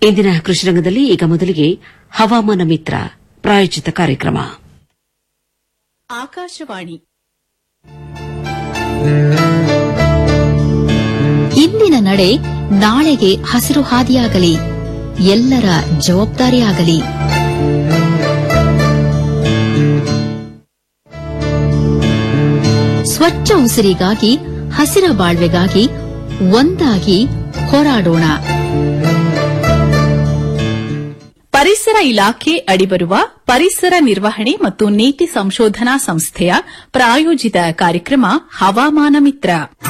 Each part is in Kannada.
ಇಂದಿನ ಕೃಷಿ ರಂಗದಲ್ಲಿ ಈಗ ಮೊದಲಿಗೆ ಹವಾಮಾನ ಮಿತ್ರ ಪ್ರಾಯೋಜಿತ ಕಾರ್ಯಕ್ರಮ ಆಕಾಶವಾಣಿ ಇಂದಿನ ನಡೆ ನಾಳೆಗೆ ಹಸಿರು ಹಾದಿಯಾಗಲಿ ಎಲ್ಲರ ಜವಾಬ್ದಾರಿಯಾಗಲಿ ಸ್ವಚ್ಛ ಉಸಿರಿಗಾಗಿ ಹಸಿರ ಬಾಳ್ವೆಗಾಗಿ ಒಂದಾಗಿ ಹೋರಾಡೋಣ ಪರಿಸರ ಇಲಾಖೆ ಅಡಿಬರುವ ಪರಿಸರ ನಿರ್ವಹಣೆ ಮತ್ತು ನೀತಿ ಸಂಶೋಧನಾ ಸಂಸ್ಥೆಯ ಪ್ರಾಯೋಜಿತ ಕಾರ್ಯಕ್ರಮ ಹವಾಮಾನ ಮಿತ್ರ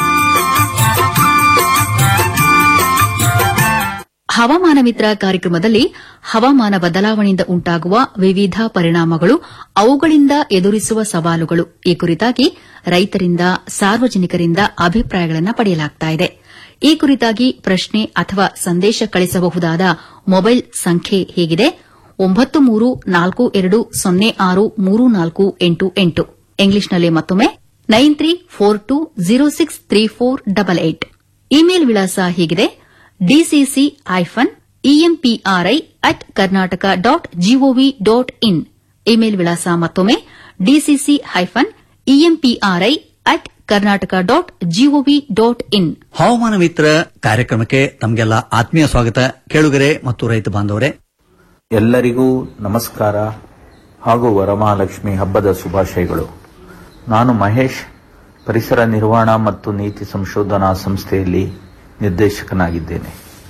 ಹವಾಮಾನ ಮಿತ್ರ ಕಾರ್ಯಕ್ರಮದಲ್ಲಿ ಹವಾಮಾನ ಬದಲಾವಣೆಯಿಂದ ಉಂಟಾಗುವ ವಿವಿಧ ಪರಿಣಾಮಗಳು ಅವುಗಳಿಂದ ಎದುರಿಸುವ ಸವಾಲುಗಳು ಈ ಕುರಿತಾಗಿ ರೈತರಿಂದ ಸಾರ್ವಜನಿಕರಿಂದ ಅಭಿಪ್ರಾಯಗಳನ್ನು ಪಡೆಯಲಾಗುತ್ತಿದೆ ಈ ಕುರಿತಾಗಿ ಪ್ರಶ್ನೆ ಅಥವಾ ಸಂದೇಶ ಕಳಿಸಬಹುದಾದ ಮೊಬೈಲ್ ಸಂಖ್ಯೆ ಹೀಗಿದೆ ಒಂಬತ್ತು ಮೂರು ನಾಲ್ಕು ಎರಡು ಸೊನ್ನೆ ಆರು ಮೂರು ನಾಲ್ಕು ಎಂಟು ಎಂಟು ಇಂಗ್ಲಿಷ್ನಲ್ಲಿ ಮತ್ತೊಮ್ಮೆ nine three four two zero six three four double eight email ವಿಳಾಸ ಹೀಗಿದೆ DCC hyphen EMPRI at Karnataka dot GOV dot in email ವಿಳಾಸ ಮತ್ತೊಮ್ಮೆ DCC hyphen EMPRI at Karnataka dot GOV dot in ಹವಾಮಾನ ಮಿತ್ರ ಕಾರ್ಯಕ್ರಮಕ್ಕೆ ತಮಗೆಲ್ಲ ಆತ್ಮೀಯ ಸ್ವಾಗತ ಕೇಳುಗರೆ ಮತ್ತು ರೈತ ಬಾಂಧವರೇ ಎಲ್ಲರಿಗೂ ನಮಸ್ಕಾರ ಹಾಗೂ ವರಮಹಾಲಕ್ಷ್ಮಿ ಹಬ್ಬದ ಶುಭಾಶಯಗಳು ನಾನು ಮಹೇಶ್ ಪರಿಸರ ನಿರ್ವಹಣಾ ಮತ್ತು ನೀತಿ ಸಂಶೋಧನಾ ಸಂಸ್ಥೆಯಲ್ಲಿ ನಿರ್ದೇಶಕನಾಗಿದ್ದೇನೆ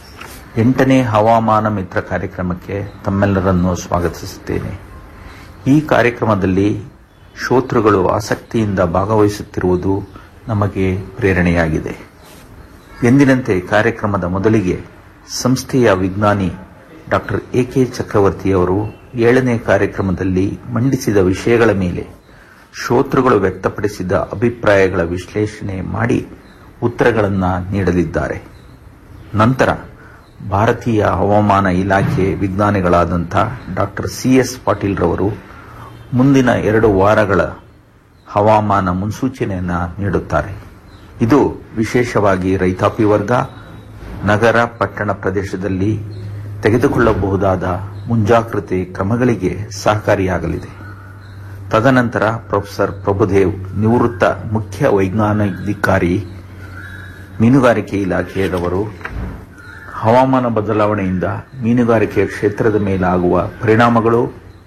ಎಂಟನೇ ಹವಾಮಾನ ಮಿತ್ರ ಕಾರ್ಯಕ್ರಮಕ್ಕೆ ತಮ್ಮೆಲ್ಲರನ್ನು ಸ್ವಾಗತಿಸುತ್ತೇನೆ ಈ ಕಾರ್ಯಕ್ರಮದಲ್ಲಿ ಶ್ರೋತೃಗಳು ಆಸಕ್ತಿಯಿಂದ ಭಾಗವಹಿಸುತ್ತಿರುವುದು ನಮಗೆ ಪ್ರೇರಣೆಯಾಗಿದೆ ಎಂದಿನಂತೆ ಕಾರ್ಯಕ್ರಮದ ಮೊದಲಿಗೆ ಸಂಸ್ಥೆಯ ವಿಜ್ಞಾನಿ ಡಾಕ್ಟರ್ ಎಕೆ ಚಕ್ರವರ್ತಿಯವರು ಏಳನೇ ಕಾರ್ಯಕ್ರಮದಲ್ಲಿ ಮಂಡಿಸಿದ ವಿಷಯಗಳ ಮೇಲೆ ಶ್ರೋತೃಗಳು ವ್ಯಕ್ತಪಡಿಸಿದ ಅಭಿಪ್ರಾಯಗಳ ವಿಶ್ಲೇಷಣೆ ಮಾಡಿ ಉತ್ತರಗಳನ್ನು ನೀಡಲಿದ್ದಾರೆ ನಂತರ ಭಾರತೀಯ ಹವಾಮಾನ ಇಲಾಖೆ ವಿಜ್ಞಾನಿಗಳಾದಂಥ ಡಾಕ್ಟರ್ ಸಿಎಸ್ ಪಾಟೀಲ್ ರವರು ಮುಂದಿನ ಎರಡು ವಾರಗಳ ಹವಾಮಾನ ಮುನ್ಸೂಚನೆಯನ್ನು ನೀಡುತ್ತಾರೆ ಇದು ವಿಶೇಷವಾಗಿ ರೈತಾಪಿ ವರ್ಗ ನಗರ ಪಟ್ಟಣ ಪ್ರದೇಶದಲ್ಲಿ ತೆಗೆದುಕೊಳ್ಳಬಹುದಾದ ಮುಂಜಾಗ್ರತೆ ಕ್ರಮಗಳಿಗೆ ಸಹಕಾರಿಯಾಗಲಿದೆ ತದನಂತರ ಪ್ರೊಫೆಸರ್ ಪ್ರಭುದೇವ್ ನಿವೃತ್ತ ಮುಖ್ಯ ವೈಜ್ಞಾನಿಕಾಧಿಕಾರಿ ಮೀನುಗಾರಿಕೆ ಇಲಾಖೆಯವರು ಹವಾಮಾನ ಬದಲಾವಣೆಯಿಂದ ಮೀನುಗಾರಿಕೆಯ ಕ್ಷೇತ್ರದ ಮೇಲಾಗುವ ಪರಿಣಾಮಗಳು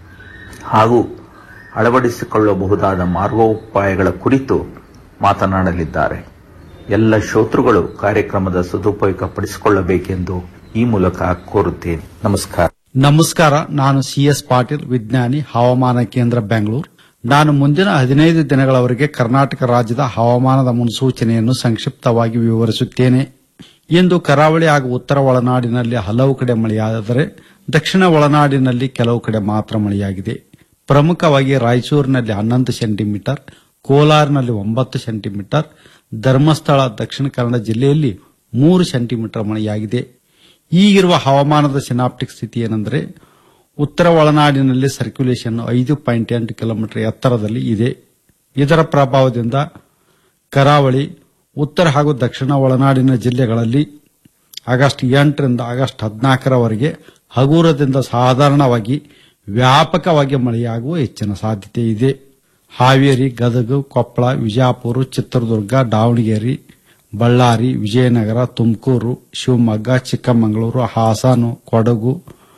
ಹಾಗೂ ಅಳವಡಿಸಿಕೊಳ್ಳಬಹುದಾದ ಮಾರ್ಗೋಪಾಯಗಳ ಕುರಿತು ಮಾತನಾಡಲಿದ್ದಾರೆ ಎಲ್ಲ ಶ್ರೋತೃಗಳು ಕಾರ್ಯಕ್ರಮದ ಸದುಪಯೋಗ ಪಡಿಸಿಕೊಳ್ಳಬೇಕೆಂದು ಈ ಮೂಲಕ ಕೋರುತ್ತೇನೆ ನಮಸ್ಕಾರ ನಮಸ್ಕಾರ ನಾನು ಸಿಎಸ್ ಪಾಟೀಲ್ ವಿಜ್ಞಾನಿ ಹವಾಮಾನ ಕೇಂದ್ರ ಬೆಂಗಳೂರು ನಾನು ಮುಂದಿನ ಹದಿನೈದು ದಿನಗಳವರೆಗೆ ಕರ್ನಾಟಕ ರಾಜ್ಯದ ಹವಾಮಾನದ ಮುನ್ಸೂಚನೆಯನ್ನು ಸಂಕ್ಷಿಪ್ತವಾಗಿ ವಿವರಿಸುತ್ತೇನೆ ಇಂದು ಕರಾವಳಿ ಹಾಗೂ ಉತ್ತರ ಒಳನಾಡಿನಲ್ಲಿ ಹಲವು ಕಡೆ ಮಳೆಯಾದರೆ ದಕ್ಷಿಣ ಒಳನಾಡಿನಲ್ಲಿ ಕೆಲವು ಕಡೆ ಮಾತ್ರ ಮಳೆಯಾಗಿದೆ ಪ್ರಮುಖವಾಗಿ ರಾಯಚೂರಿನಲ್ಲಿ ಹನ್ನೊಂದು ಸೆಂಟಿಮೀಟರ್ ಕೋಲಾರಿನಲ್ಲಿ ಒಂಬತ್ತು ಸೆಂಟಿಮೀಟರ್ ಧರ್ಮಸ್ಥಳ ದಕ್ಷಿಣ ಕನ್ನಡ ಜಿಲ್ಲೆಯಲ್ಲಿ ಮೂರು ಸೆಂಟಿಮೀಟರ್ ಮಳೆಯಾಗಿದೆ ಈಗಿರುವ ಹವಾಮಾನದ ಸಿನಾಪ್ಟಿಕ್ ಸ್ಥಿತಿ ಏನೆಂದರೆ ಉತ್ತರ ಒಳನಾಡಿನಲ್ಲಿ ಸರ್ಕ್ಯುಲೇಷನ್ ಐದು ಪಾಯಿಂಟ್ ಎಂಟು ಕಿಲೋಮೀಟರ್ ಎತ್ತರದಲ್ಲಿ ಇದೆ ಇದರ ಪ್ರಭಾವದಿಂದ ಕರಾವಳಿ ಉತ್ತರ ಹಾಗೂ ದಕ್ಷಿಣ ಒಳನಾಡಿನ ಜಿಲ್ಲೆಗಳಲ್ಲಿ ಆಗಸ್ಟ್ ಎಂಟರಿಂದ ಆಗಸ್ಟ್ ಹದಿನಾಲ್ಕರವರೆಗೆ ಹಗುರದಿಂದ ಸಾಧಾರಣವಾಗಿ ವ್ಯಾಪಕವಾಗಿ ಮಳೆಯಾಗುವ ಹೆಚ್ಚಿನ ಸಾಧ್ಯತೆ ಇದೆ ಹಾವೇರಿ ಗದಗ ಕೊಪ್ಪಳ ವಿಜಯಪುರ ಚಿತ್ರದುರ್ಗ ದಾವಣಗೆರೆ ಬಳ್ಳಾರಿ ವಿಜಯನಗರ ತುಮಕೂರು ಶಿವಮೊಗ್ಗ ಚಿಕ್ಕಮಗಳೂರು ಹಾಸನ ಕೊಡಗು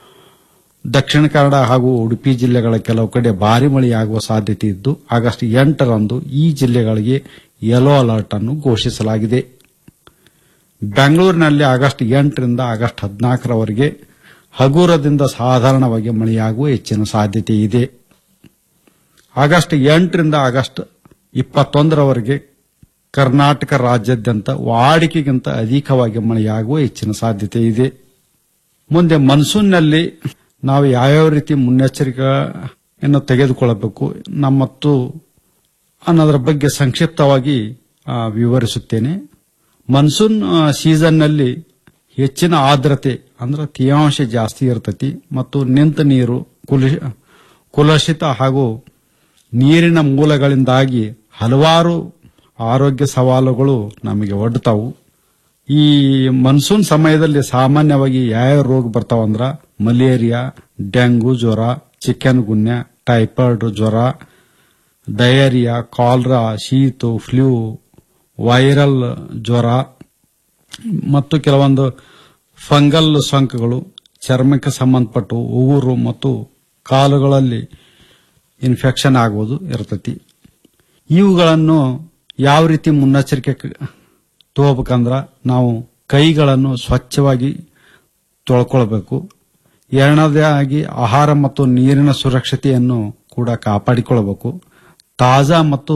ದಕ್ಷಿಣ ಕನ್ನಡ ಹಾಗೂ ಉಡುಪಿ ಜಿಲ್ಲೆಗಳ ಕೆಲವು ಕಡೆ ಭಾರಿ ಮಳೆಯಾಗುವ ಸಾಧ್ಯತೆ ಇದ್ದು ಆಗಸ್ಟ್ ಎಂಟರಂದು ಈ ಜಿಲ್ಲೆಗಳಿಗೆ ಯೆಲ್ಲೋ ಅಲರ್ಟ್ ಅನ್ನು ಘೋಷಿಸಲಾಗಿದೆ ಬೆಂಗಳೂರಿನಲ್ಲಿ ಆಗಸ್ಟ್ ಎಂಟರಿಂದ ಆಗಸ್ಟ್ ಹದಿನಾಲ್ಕರವರೆಗೆ ಹಗುರದಿಂದ ಸಾಧಾರಣವಾಗಿ ಮಳೆಯಾಗುವ ಹೆಚ್ಚಿನ ಸಾಧ್ಯತೆ ಇದೆ ಆಗಸ್ಟ್ ಎಂಟರಿಂದ ಆಗಸ್ಟ್ ಇಪ್ಪತ್ತೊಂದರವರೆಗೆ ಕರ್ನಾಟಕ ರಾಜ್ಯಾದ್ಯಂತ ವಾಡಿಕೆಗಿಂತ ಅಧಿಕವಾಗಿ ಮಳೆಯಾಗುವ ಹೆಚ್ಚಿನ ಸಾಧ್ಯತೆ ಇದೆ ಮುಂದೆ ಮನ್ಸೂನ್ನಲ್ಲಿ ನಾವು ಯಾವ್ಯಾವ ರೀತಿ ಮುನ್ನೆಚ್ಚರಿಕೆಯನ್ನು ತೆಗೆದುಕೊಳ್ಳಬೇಕು ನಮ್ಮ ಮತ್ತು ಅನ್ನೋದರ ಬಗ್ಗೆ ಸಂಕ್ಷಿಪ್ತವಾಗಿ ಆ, ವಿವರಿಸುತ್ತೇನೆ ಮನ್ಸೂನ್ ಆ, ಸೀಸನ್ನಲ್ಲಿ ಹೆಚ್ಚಿನ ಆರ್ದ್ರತೆ ಅಂದ್ರೆ ತೇವಾಂಶ ಜಾಸ್ತಿ ಇರ್ತತಿ ಮತ್ತು ನಿಂತ ನೀರು ಕುಲಿ- ಕುಲಷಿತ ಹಾಗೂ ನೀರಿನ ಮೂಲಗಳಿಂದಾಗಿ ಹಲವಾರು ಆರೋಗ್ಯ ಸವಾಲುಗಳು ನಮಗೆ ಒಡ್ತಾವು ಈ ಮನ್ಸೂನ್ ಸಮಯದಲ್ಲಿ ಸಾಮಾನ್ಯವಾಗಿ ಯಾವ ರೋಗ ಬರ್ತಾವಂದ್ರ ಮಲೇರಿಯಾ ಡೆಂಗು ಜ್ವರ ಚಿಕನ್ ಗುನ್ಯ ಟೈಫಾಯ್ಡ್ ಜ್ವರ ಡಯರಿಯಾ ಕಾಲ್ರಾ ಶೀತು ಫ್ಲೂ ವೈರಲ್ ಜ್ವರ ಮತ್ತು ಕೆಲವೊಂದು ಫಂಗಲ್ ಸೋಂಕುಗಳು ಚರ್ಮಕ್ಕೆ ಸಂಬಂಧಪಟ್ಟು ಉಗುರು ಮತ್ತು ಕಾಲುಗಳಲ್ಲಿ ಇನ್ಫೆಕ್ಷನ್ ಆಗುವುದು ಇರ್ತೈತಿ ಇವುಗಳನ್ನು ಯಾವ ರೀತಿ ಮುನ್ನೆಚ್ಚರಿಕೆ ಕ- ತಗೋಬೇಕಂದ್ರ ನಾವು ಕೈಗಳನ್ನು ಸ್ವಚ್ಛವಾಗಿ ತೊಳ್ಕೊಳ್ಬೇಕು ಎರಡನೇದಾಗಿ ಆಹಾರ ಮತ್ತು ನೀರಿನ ಸುರಕ್ಷತೆಯನ್ನು ಕೂಡ ಕಾಪಾಡಿಕೊಳ್ಳಬೇಕು ತಾಜಾ ಮತ್ತು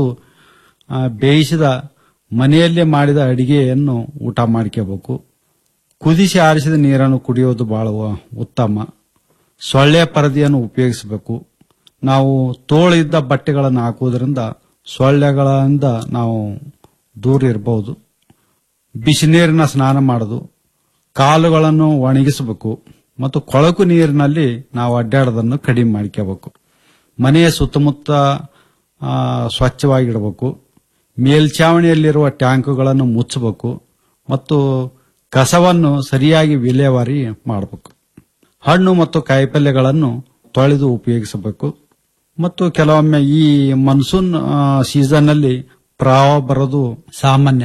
ಆ, ಬೇಯಿಸಿದ ಮನೆಯಲ್ಲೇ ಮಾಡಿದ ಅಡಿಗೆಯನ್ನು ಊಟ ಮಾಡ್ಕೋಬೇಕು ಕುದಿಸಿ ಆರಿಸಿದ ನೀರನ್ನು ಕುಡಿಯೋದು ಬಹಳ ವ- ಉತ್ತಮ ಸೊಳ್ಳೆ ಪರದೆಯನ್ನು ಉಪಯೋಗಿಸಬೇಕು ನಾವು ತೋಳಿದ್ದ ಬಟ್ಟೆಗಳನ್ನು ಹಾಕುವುದರಿಂದ ಸೊಳ್ಳೆಗಳಿಂದ ನಾವು ದೂರ ಇರಬಹುದು ಬಿಸಿನೀರಿನ ಸ್ನಾನ ಮಾಡೋದು ಕಾಲುಗಳನ್ನು ಒಣಗಿಸಬೇಕು ಮತ್ತು ಕೊಳಕು ನೀರಿನಲ್ಲಿ ನಾವು ಅಡ್ಡಾಡೋದನ್ನು ಕಡಿಮೆ ಮಾಡ್ಕೋಬೇಕು ಮನೆಯ ಸುತ್ತಮುತ್ತ ಆ, ಸ್ವಚ್ಛವಾಗಿಡಬೇಕು ಮೇಲ್ಛಾವಣಿಯಲ್ಲಿರುವ ಟ್ಯಾಂಕುಗಳನ್ನು ಮುಚ್ಚಬೇಕು ಮತ್ತು ಕಸವನ್ನು ಸರಿಯಾಗಿ ವಿಲೇವಾರಿ ಮಾಡಬೇಕು ಹಣ್ಣು ಮತ್ತು ಕಾಯಿಪಲ್ಯಗಳನ್ನು ತೊಳೆದು ಉಪಯೋಗಿಸಬೇಕು ಮತ್ತು ಕೆಲವೊಮ್ಮೆ ಈ ಮನ್ಸೂನ್ ಸೀಸನ್ ನಲ್ಲಿ ಪ್ರವಾಹ ಬರೋದು ಸಾಮಾನ್ಯ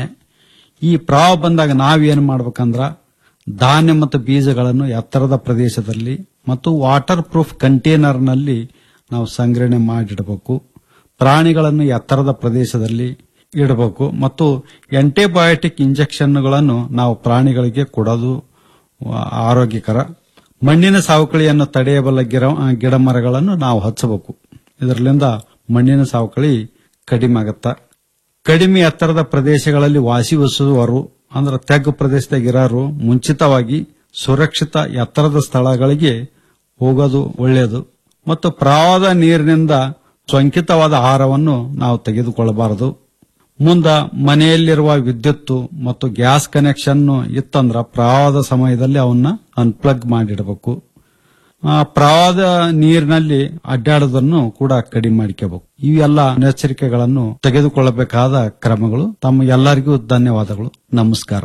ಈ ಪ್ರವಾಹ ಬಂದಾಗ ನಾವೇನು ಮಾಡ್ಬೇಕಂದ್ರ ಧಾನ್ಯ ಮತ್ತು ಬೀಜಗಳನ್ನು ಎತ್ತರದ ಪ್ರದೇಶದಲ್ಲಿ ಮತ್ತು ವಾಟರ್ ಪ್ರೂಫ್ ಕಂಟೈನರ್ನಲ್ಲಿ ನಾವು ಸಂಗ್ರಹಣೆ ಮಾಡಿಡಬೇಕು ಪ್ರಾಣಿಗಳನ್ನು ಎತ್ತರದ ಪ್ರದೇಶದಲ್ಲಿ ಇಡಬೇಕು ಮತ್ತು ಆಂಟಿಬಯೋಟಿಕ್ ಇಂಜೆಕ್ಷನ್ಗಳನ್ನು ನಾವು ಪ್ರಾಣಿಗಳಿಗೆ ಕೊಡೋದು ಆ, ಆರೋಗ್ಯಕರ ಮಣ್ಣಿನ ಸಾವಕಳಿಯನ್ನು ತಡೆಯಬಲ್ಲ ಗಿಡ ಗಿಡ ಮರಗಳನ್ನು ನಾವು ಹಚ್ಚಬೇಕು ಇದರಿಂದ ಮಣ್ಣಿನ ಸಾವಕಳಿ ಕಡಿಮೆ ಆಗತ್ತ ಕಡಿಮೆ ಎತ್ತರದ ಪ್ರದೇಶಗಳಲ್ಲಿ ವಾಸಿಸುವವರು ಅಂದ್ರೆ ತೆಗ್ಗು ಪ್ರದೇಶದಾಗ ಇರೋರು ಮುಂಚಿತವಾಗಿ ಸುರಕ್ಷಿತ ಎತ್ತರದ ಸ್ಥಳಗಳಿಗೆ ಹೋಗೋದು ಒಳ್ಳೆಯದು ಮತ್ತು ಪ್ರವಾಹದ ನೀರಿನಿಂದ ಸೋಂಕಿತವಾದ ಆಹಾರವನ್ನು ನಾವು ತೆಗೆದುಕೊಳ್ಳಬಾರದು ಮುಂದ ಮನೆಯಲ್ಲಿರುವ ವಿದ್ಯುತ್ತು ಮತ್ತು ಗ್ಯಾಸ್ ಕನೆಕ್ಷನ್ ಇತ್ತಂದ್ರ ಪ್ರವಾಹದ ಸಮಯದಲ್ಲಿ ಅವನ್ನ ಅನ್ಪ್ಲಗ್ ಮಾಡಿಡಬೇಕು ಆ, ಪ್ರವಾಹದ ನೀರಿನಲ್ಲಿ ಅಡ್ಡಾಡೋದನ್ನು ಕೂಡ ಕಡಿಮೆ ಮಾಡಿಕೋಬೇಕು ಇವೆಲ್ಲ ಮುನ್ನೆಚ್ಚರಿಕೆಗಳನ್ನು ತೆಗೆದುಕೊಳ್ಳಬೇಕಾದ ಕ್ರಮಗಳು ತಮ್ಮ ಎಲ್ಲರಿಗೂ ಧನ್ಯವಾದಗಳು ನಮಸ್ಕಾರ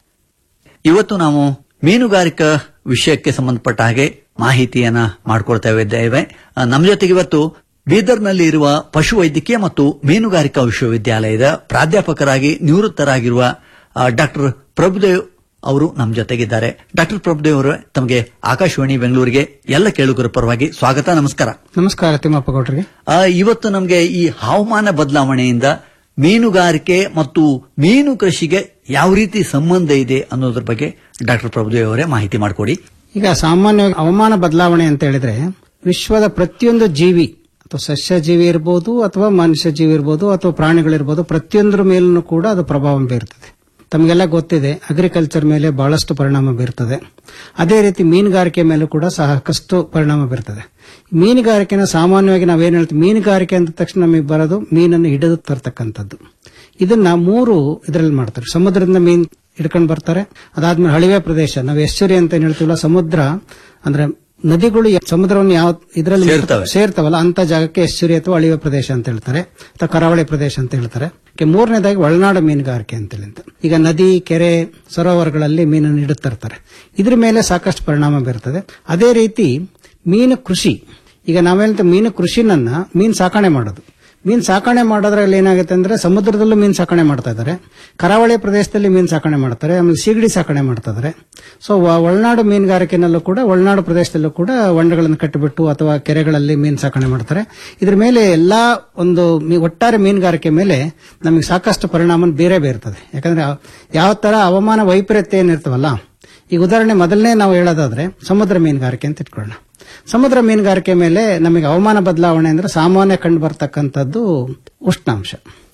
ಇವತ್ತು ನಾವು ಮೀನುಗಾರಿಕಾ ವಿಷಯಕ್ಕೆ ಸಂಬಂಧಪಟ್ಟ ಹಾಗೆ ಮಾಹಿತಿಯನ್ನ ಮಾಡಿಕೊಳ್ತಾ ಇದ್ದೇವೆ ಆ, ನಮ್ಮ ಜೊತೆಗೆ ಇವತ್ತು ಬೀದರ್ನಲ್ಲಿ ಇರುವ ಪಶುವೈದ್ಯಕೀಯ ಮತ್ತು ಮೀನುಗಾರಿಕಾ ವಿಶ್ವವಿದ್ಯಾಲಯದ ಪ್ರಾಧ್ಯಾಪಕರಾಗಿ ನಿವೃತ್ತರಾಗಿರುವ ಡಾಕ್ಟರ್ ಪ್ರಭುದೇವ್ ಅವರು ನಮ್ಮ ಜೊತೆಗಿದ್ದಾರೆ ಡಾಕ್ಟರ್ ಪ್ರಭುದೇವ್ ಅವರೇ ತಮಗೆ ಆಕಾಶವಾಣಿ ಬೆಂಗಳೂರಿಗೆ ಎಲ್ಲ ಕೇಳುಗರ ಪರವಾಗಿ ಸ್ವಾಗತ ನಮಸ್ಕಾರ ನಮಸ್ಕಾರ ತಿಮ್ಮಪ್ಪ ಗೌಡ್ರಿಗೆ ಆ, ಇವತ್ತು ನಮಗೆ ಈ ಹವಾಮಾನ ಬದಲಾವಣೆಯಿಂದ ಮೀನುಗಾರಿಕೆ ಮತ್ತು ಮೀನು ಕೃಷಿಗೆ ಯಾವ ರೀತಿ ಸಂಬಂಧ ಇದೆ ಅನ್ನೋದ್ರ ಬಗ್ಗೆ ಡಾಕ್ಟರ್ ಪ್ರಭುದೇವ್ ಅವರೇ ಮಾಹಿತಿ ಮಾಡಿಕೊಡಿ ಈಗ ಸಾಮಾನ್ಯವಾಗಿ ಹವಾಮಾನ ಬದಲಾವಣೆ ಅಂತ ಹೇಳಿದ್ರೆ ವಿಶ್ವದ ಪ್ರತಿಯೊಂದು ಜೀವಿ ಅಥವಾ ಸಸ್ಯ ಜೀವಿ ಇರ್ಬೋದು ಅಥವಾ ಮನುಷ್ಯ ಜೀವಿ ಇರ್ಬೋದು ಅಥವಾ ಪ್ರಾಣಿಗಳಿರ್ಬೋದು ಪ್ರತಿಯೊಂದರ ಮೇಲೂ ಕೂಡ ಅದು ಪ್ರಭಾವ ಬೀರ್ತದೆ ತಮಗೆಲ್ಲ ಗೊತ್ತಿದೆ ಅಗ್ರಿಕಲ್ಚರ್ ಮೇಲೆ ಬಹಳಷ್ಟು ಪರಿಣಾಮ ಬೀರ್ತದೆ ಅದೇ ರೀತಿ ಮೀನುಗಾರಿಕೆ ಮೇಲೂ ಕೂಡ ಸಾಕಷ್ಟು ಪರಿಣಾಮ ಬೀರ್ತದೆ ಮೀನುಗಾರಿಕೆನ ಸಾಮಾನ್ಯವಾಗಿ ನಾವೇನ್ ಹೇಳ್ತೀವಿ ಮೀನುಗಾರಿಕೆ ಅಂದ ತಕ್ಷಣ ನಮಗೆ ಬರೋದು ಮೀನನ್ನು ಹಿಡಿದು ತರ್ತಕ್ಕಂಥದ್ದು ಇದನ್ನ ಮೂರು ಇದರಲ್ಲಿ ಮಾಡ್ತಾರೆ ಸಮುದ್ರದಿಂದ ಮೀನ್ ಹಿಡ್ಕೊಂಡು ಬರ್ತಾರೆ ಅದಾದ್ಮೇಲೆ ಹಳಿವೆ ಪ್ರದೇಶ ನಾವು ಎಶ್ಚರಿ ಅಂತ ಏನ್ ಹೇಳ್ತೀವಲ್ಲ ಸಮುದ್ರ ಅಂದ್ರೆ ನದಿಗಳು ಯ- ಸಮುದ್ರವನ್ನು ಯಾವ ಇದರಲ್ಲಿ ಸೇರ್ತವೆ. ಸೇರ್ತಾವಲ್ಲ ಅಂತ ಜಾಗಕ್ಕೆ ಎಶ್ಚರಿ ಅಥವಾ ಅಳಿವೆ ಪ್ರದೇಶ ಅಂತ ಹೇಳ್ತಾರೆ ಅಥವಾ ಕರಾವಳಿ ಪ್ರದೇಶ ಅಂತ ಹೇಳ್ತಾರೆ ಕೆ- ಮೂರನೇದಾಗಿ ಒಳನಾಡು ಮೀನುಗಾರಿಕೆ ಅಂತ ಹೇಳಿ ಅಂತ. ಈಗ ನದಿ ಕೆರೆ ಸರೋವರಗಳಲ್ಲಿ ಮೀನನ್ನು ಇಡುತ್ತಿರ್ತಾರೆ ಇದ್ರ ಮೇಲೆ ಸಾಕಷ್ಟು ಪರಿಣಾಮ ಬೀರ್ತದೆ ಅದೇ ರೀತಿ ಮೀನು ಕೃಷಿ ಈಗ ನಾವೇನಂತ ಮೀನು ಕೃಷಿನನ್ನ ಮೀನು ಸಾಕಣೆ ಮಾಡೋದು ಮೀನು ಸಾಕಣೆ ಮಾಡೋದ್ರಲ್ಲಿ ಏನಾಗುತ್ತೆ ಅಂದ್ರೆ ಸಮುದ್ರದಲ್ಲೂ ಮೀನು ಸಾಕಣೆ ಮಾಡ್ತಾ ಇದ್ದಾರೆ ಕರಾವಳಿ ಪ್ರದೇಶದಲ್ಲಿ ಮೀನು ಸಾಕಣೆ ಮಾಡ್ತಾರೆ ಆಮೇಲೆ ಸೀಗಡಿ ಸಾಕಣೆ ಮಾಡ್ತಾ ಇದ್ದಾರೆ ಸೊ ವ- ಒಳನಾಡು ಮೀನುಗಾರಿಕೆನಲ್ಲೂ ಕೂಡ ಒಳನಾಡು ಪ್ರದೇಶದಲ್ಲೂ ಕೂಡ ಹೊಂಡಗಳನ್ನು ಕಟ್ಟಿಬಿಟ್ಟು ಅಥವಾ ಕೆರೆಗಳಲ್ಲಿ ಮೀನು ಸಾಕಣೆ ಮಾಡ್ತಾರೆ ಇದ್ರ ಮೇಲೆ ಎಲ್ಲಾ ಒಂದು ಮೀ- ಒಟ್ಟಾರೆ ಮೀನುಗಾರಿಕೆ ಮೇಲೆ ನಮಗೆ ಸಾಕಷ್ಟು ಪರಿಣಾಮ ಬೇರೆ ಬೀರ್ತದೆ ಯಾಕಂದ್ರೆ ಆ- ಯಾವ ತರ ಹವಾಮಾನ ವೈಪರೀತ್ಯ ಏನಿರ್ತವಲ್ಲ ಈಗ ಉದಾಹರಣೆ ಮೊದಲನೇ ನಾವು ಹೇಳೋದಾದ್ರೆ ಸಮುದ್ರ ಮೀನುಗಾರಿಕೆ ಅಂತ ಇಟ್ಕೊಳ್ಳೋಣ ಸಮುದ್ರ ಮೀನುಗಾರಿಕೆ ಮೇಲೆ ನಮಗೆ ಹವಾಮಾನ ಬದಲಾವಣೆ ಅಂದ್ರೆ ಸಾಮಾನ್ಯ ಕಂಡು ಬರ್ತಕ್ಕಂಥದ್ದು ಉಷ್ಣಾಂಶ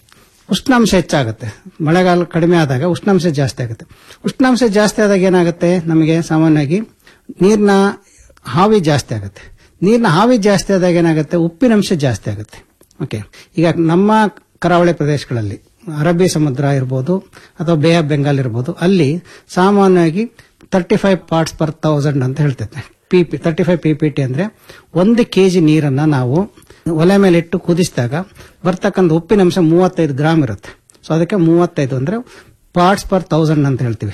ಉಷ್ಣಾಂಶ ಹೆಚ್ಚಾಗುತ್ತೆ ಮಳೆಗಾಲ ಕಡಿಮೆ ಆದಾಗ ಉಷ್ಣಾಂಶ ಜಾಸ್ತಿ ಆಗುತ್ತೆ ಉಷ್ಣಾಂಶ ಜಾಸ್ತಿ ಆದಾಗ ಏನಾಗುತ್ತೆ ನಮಗೆ ಸಾಮಾನ್ಯವಾಗಿ ನೀರಿನ ಹಾವಿ ಜಾಸ್ತಿ ಆಗುತ್ತೆ ನೀರಿನ ಹಾವಿ ಜಾಸ್ತಿ ಆದಾಗ ಏನಾಗುತ್ತೆ ಉಪ್ಪಿನಂಶ ಜಾಸ್ತಿ ಆಗುತ್ತೆ ಓಕೆ ಈಗ ನಮ್ಮ ಕರಾವಳಿ ಪ್ರದೇಶಗಳಲ್ಲಿ ಅರಬ್ಬಿ ಸಮುದ್ರ ಇರ್ಬೋದು ಅಥವಾ ಬೇ ಆಫ್ ಬೆಂಗಾಲ್ ಇರ್ಬೋದು ಅಲ್ಲಿ ಸಾಮಾನ್ಯವಾಗಿ thirty five parts per thousand ಅಂತ ಹೇಳ್ತೈತೆ P P thirty five P P T ಅಂದ್ರೆ ಒಂದು ಕೆಜಿ ನೀರನ್ನ ನಾವು ಒಲೆ ಮೇಲೆ ಇಟ್ಟು ಕುದಿಸಿದಾಗ ಬರ್ತಕ್ಕಂಥ ಉಪ್ಪಿನಂಶ ಮೂವತ್ತೈದು ಗ್ರಾಮ್ ಇರುತ್ತೆ ಸೊ ಅದಕ್ಕೆ ಮೂವತ್ತೈದು ಅಂದ್ರೆ ಪಾರ್ಟ್ಸ್ ಪರ್ ತೌಸಂಡ್ ಅಂತ ಹೇಳ್ತೀವಿ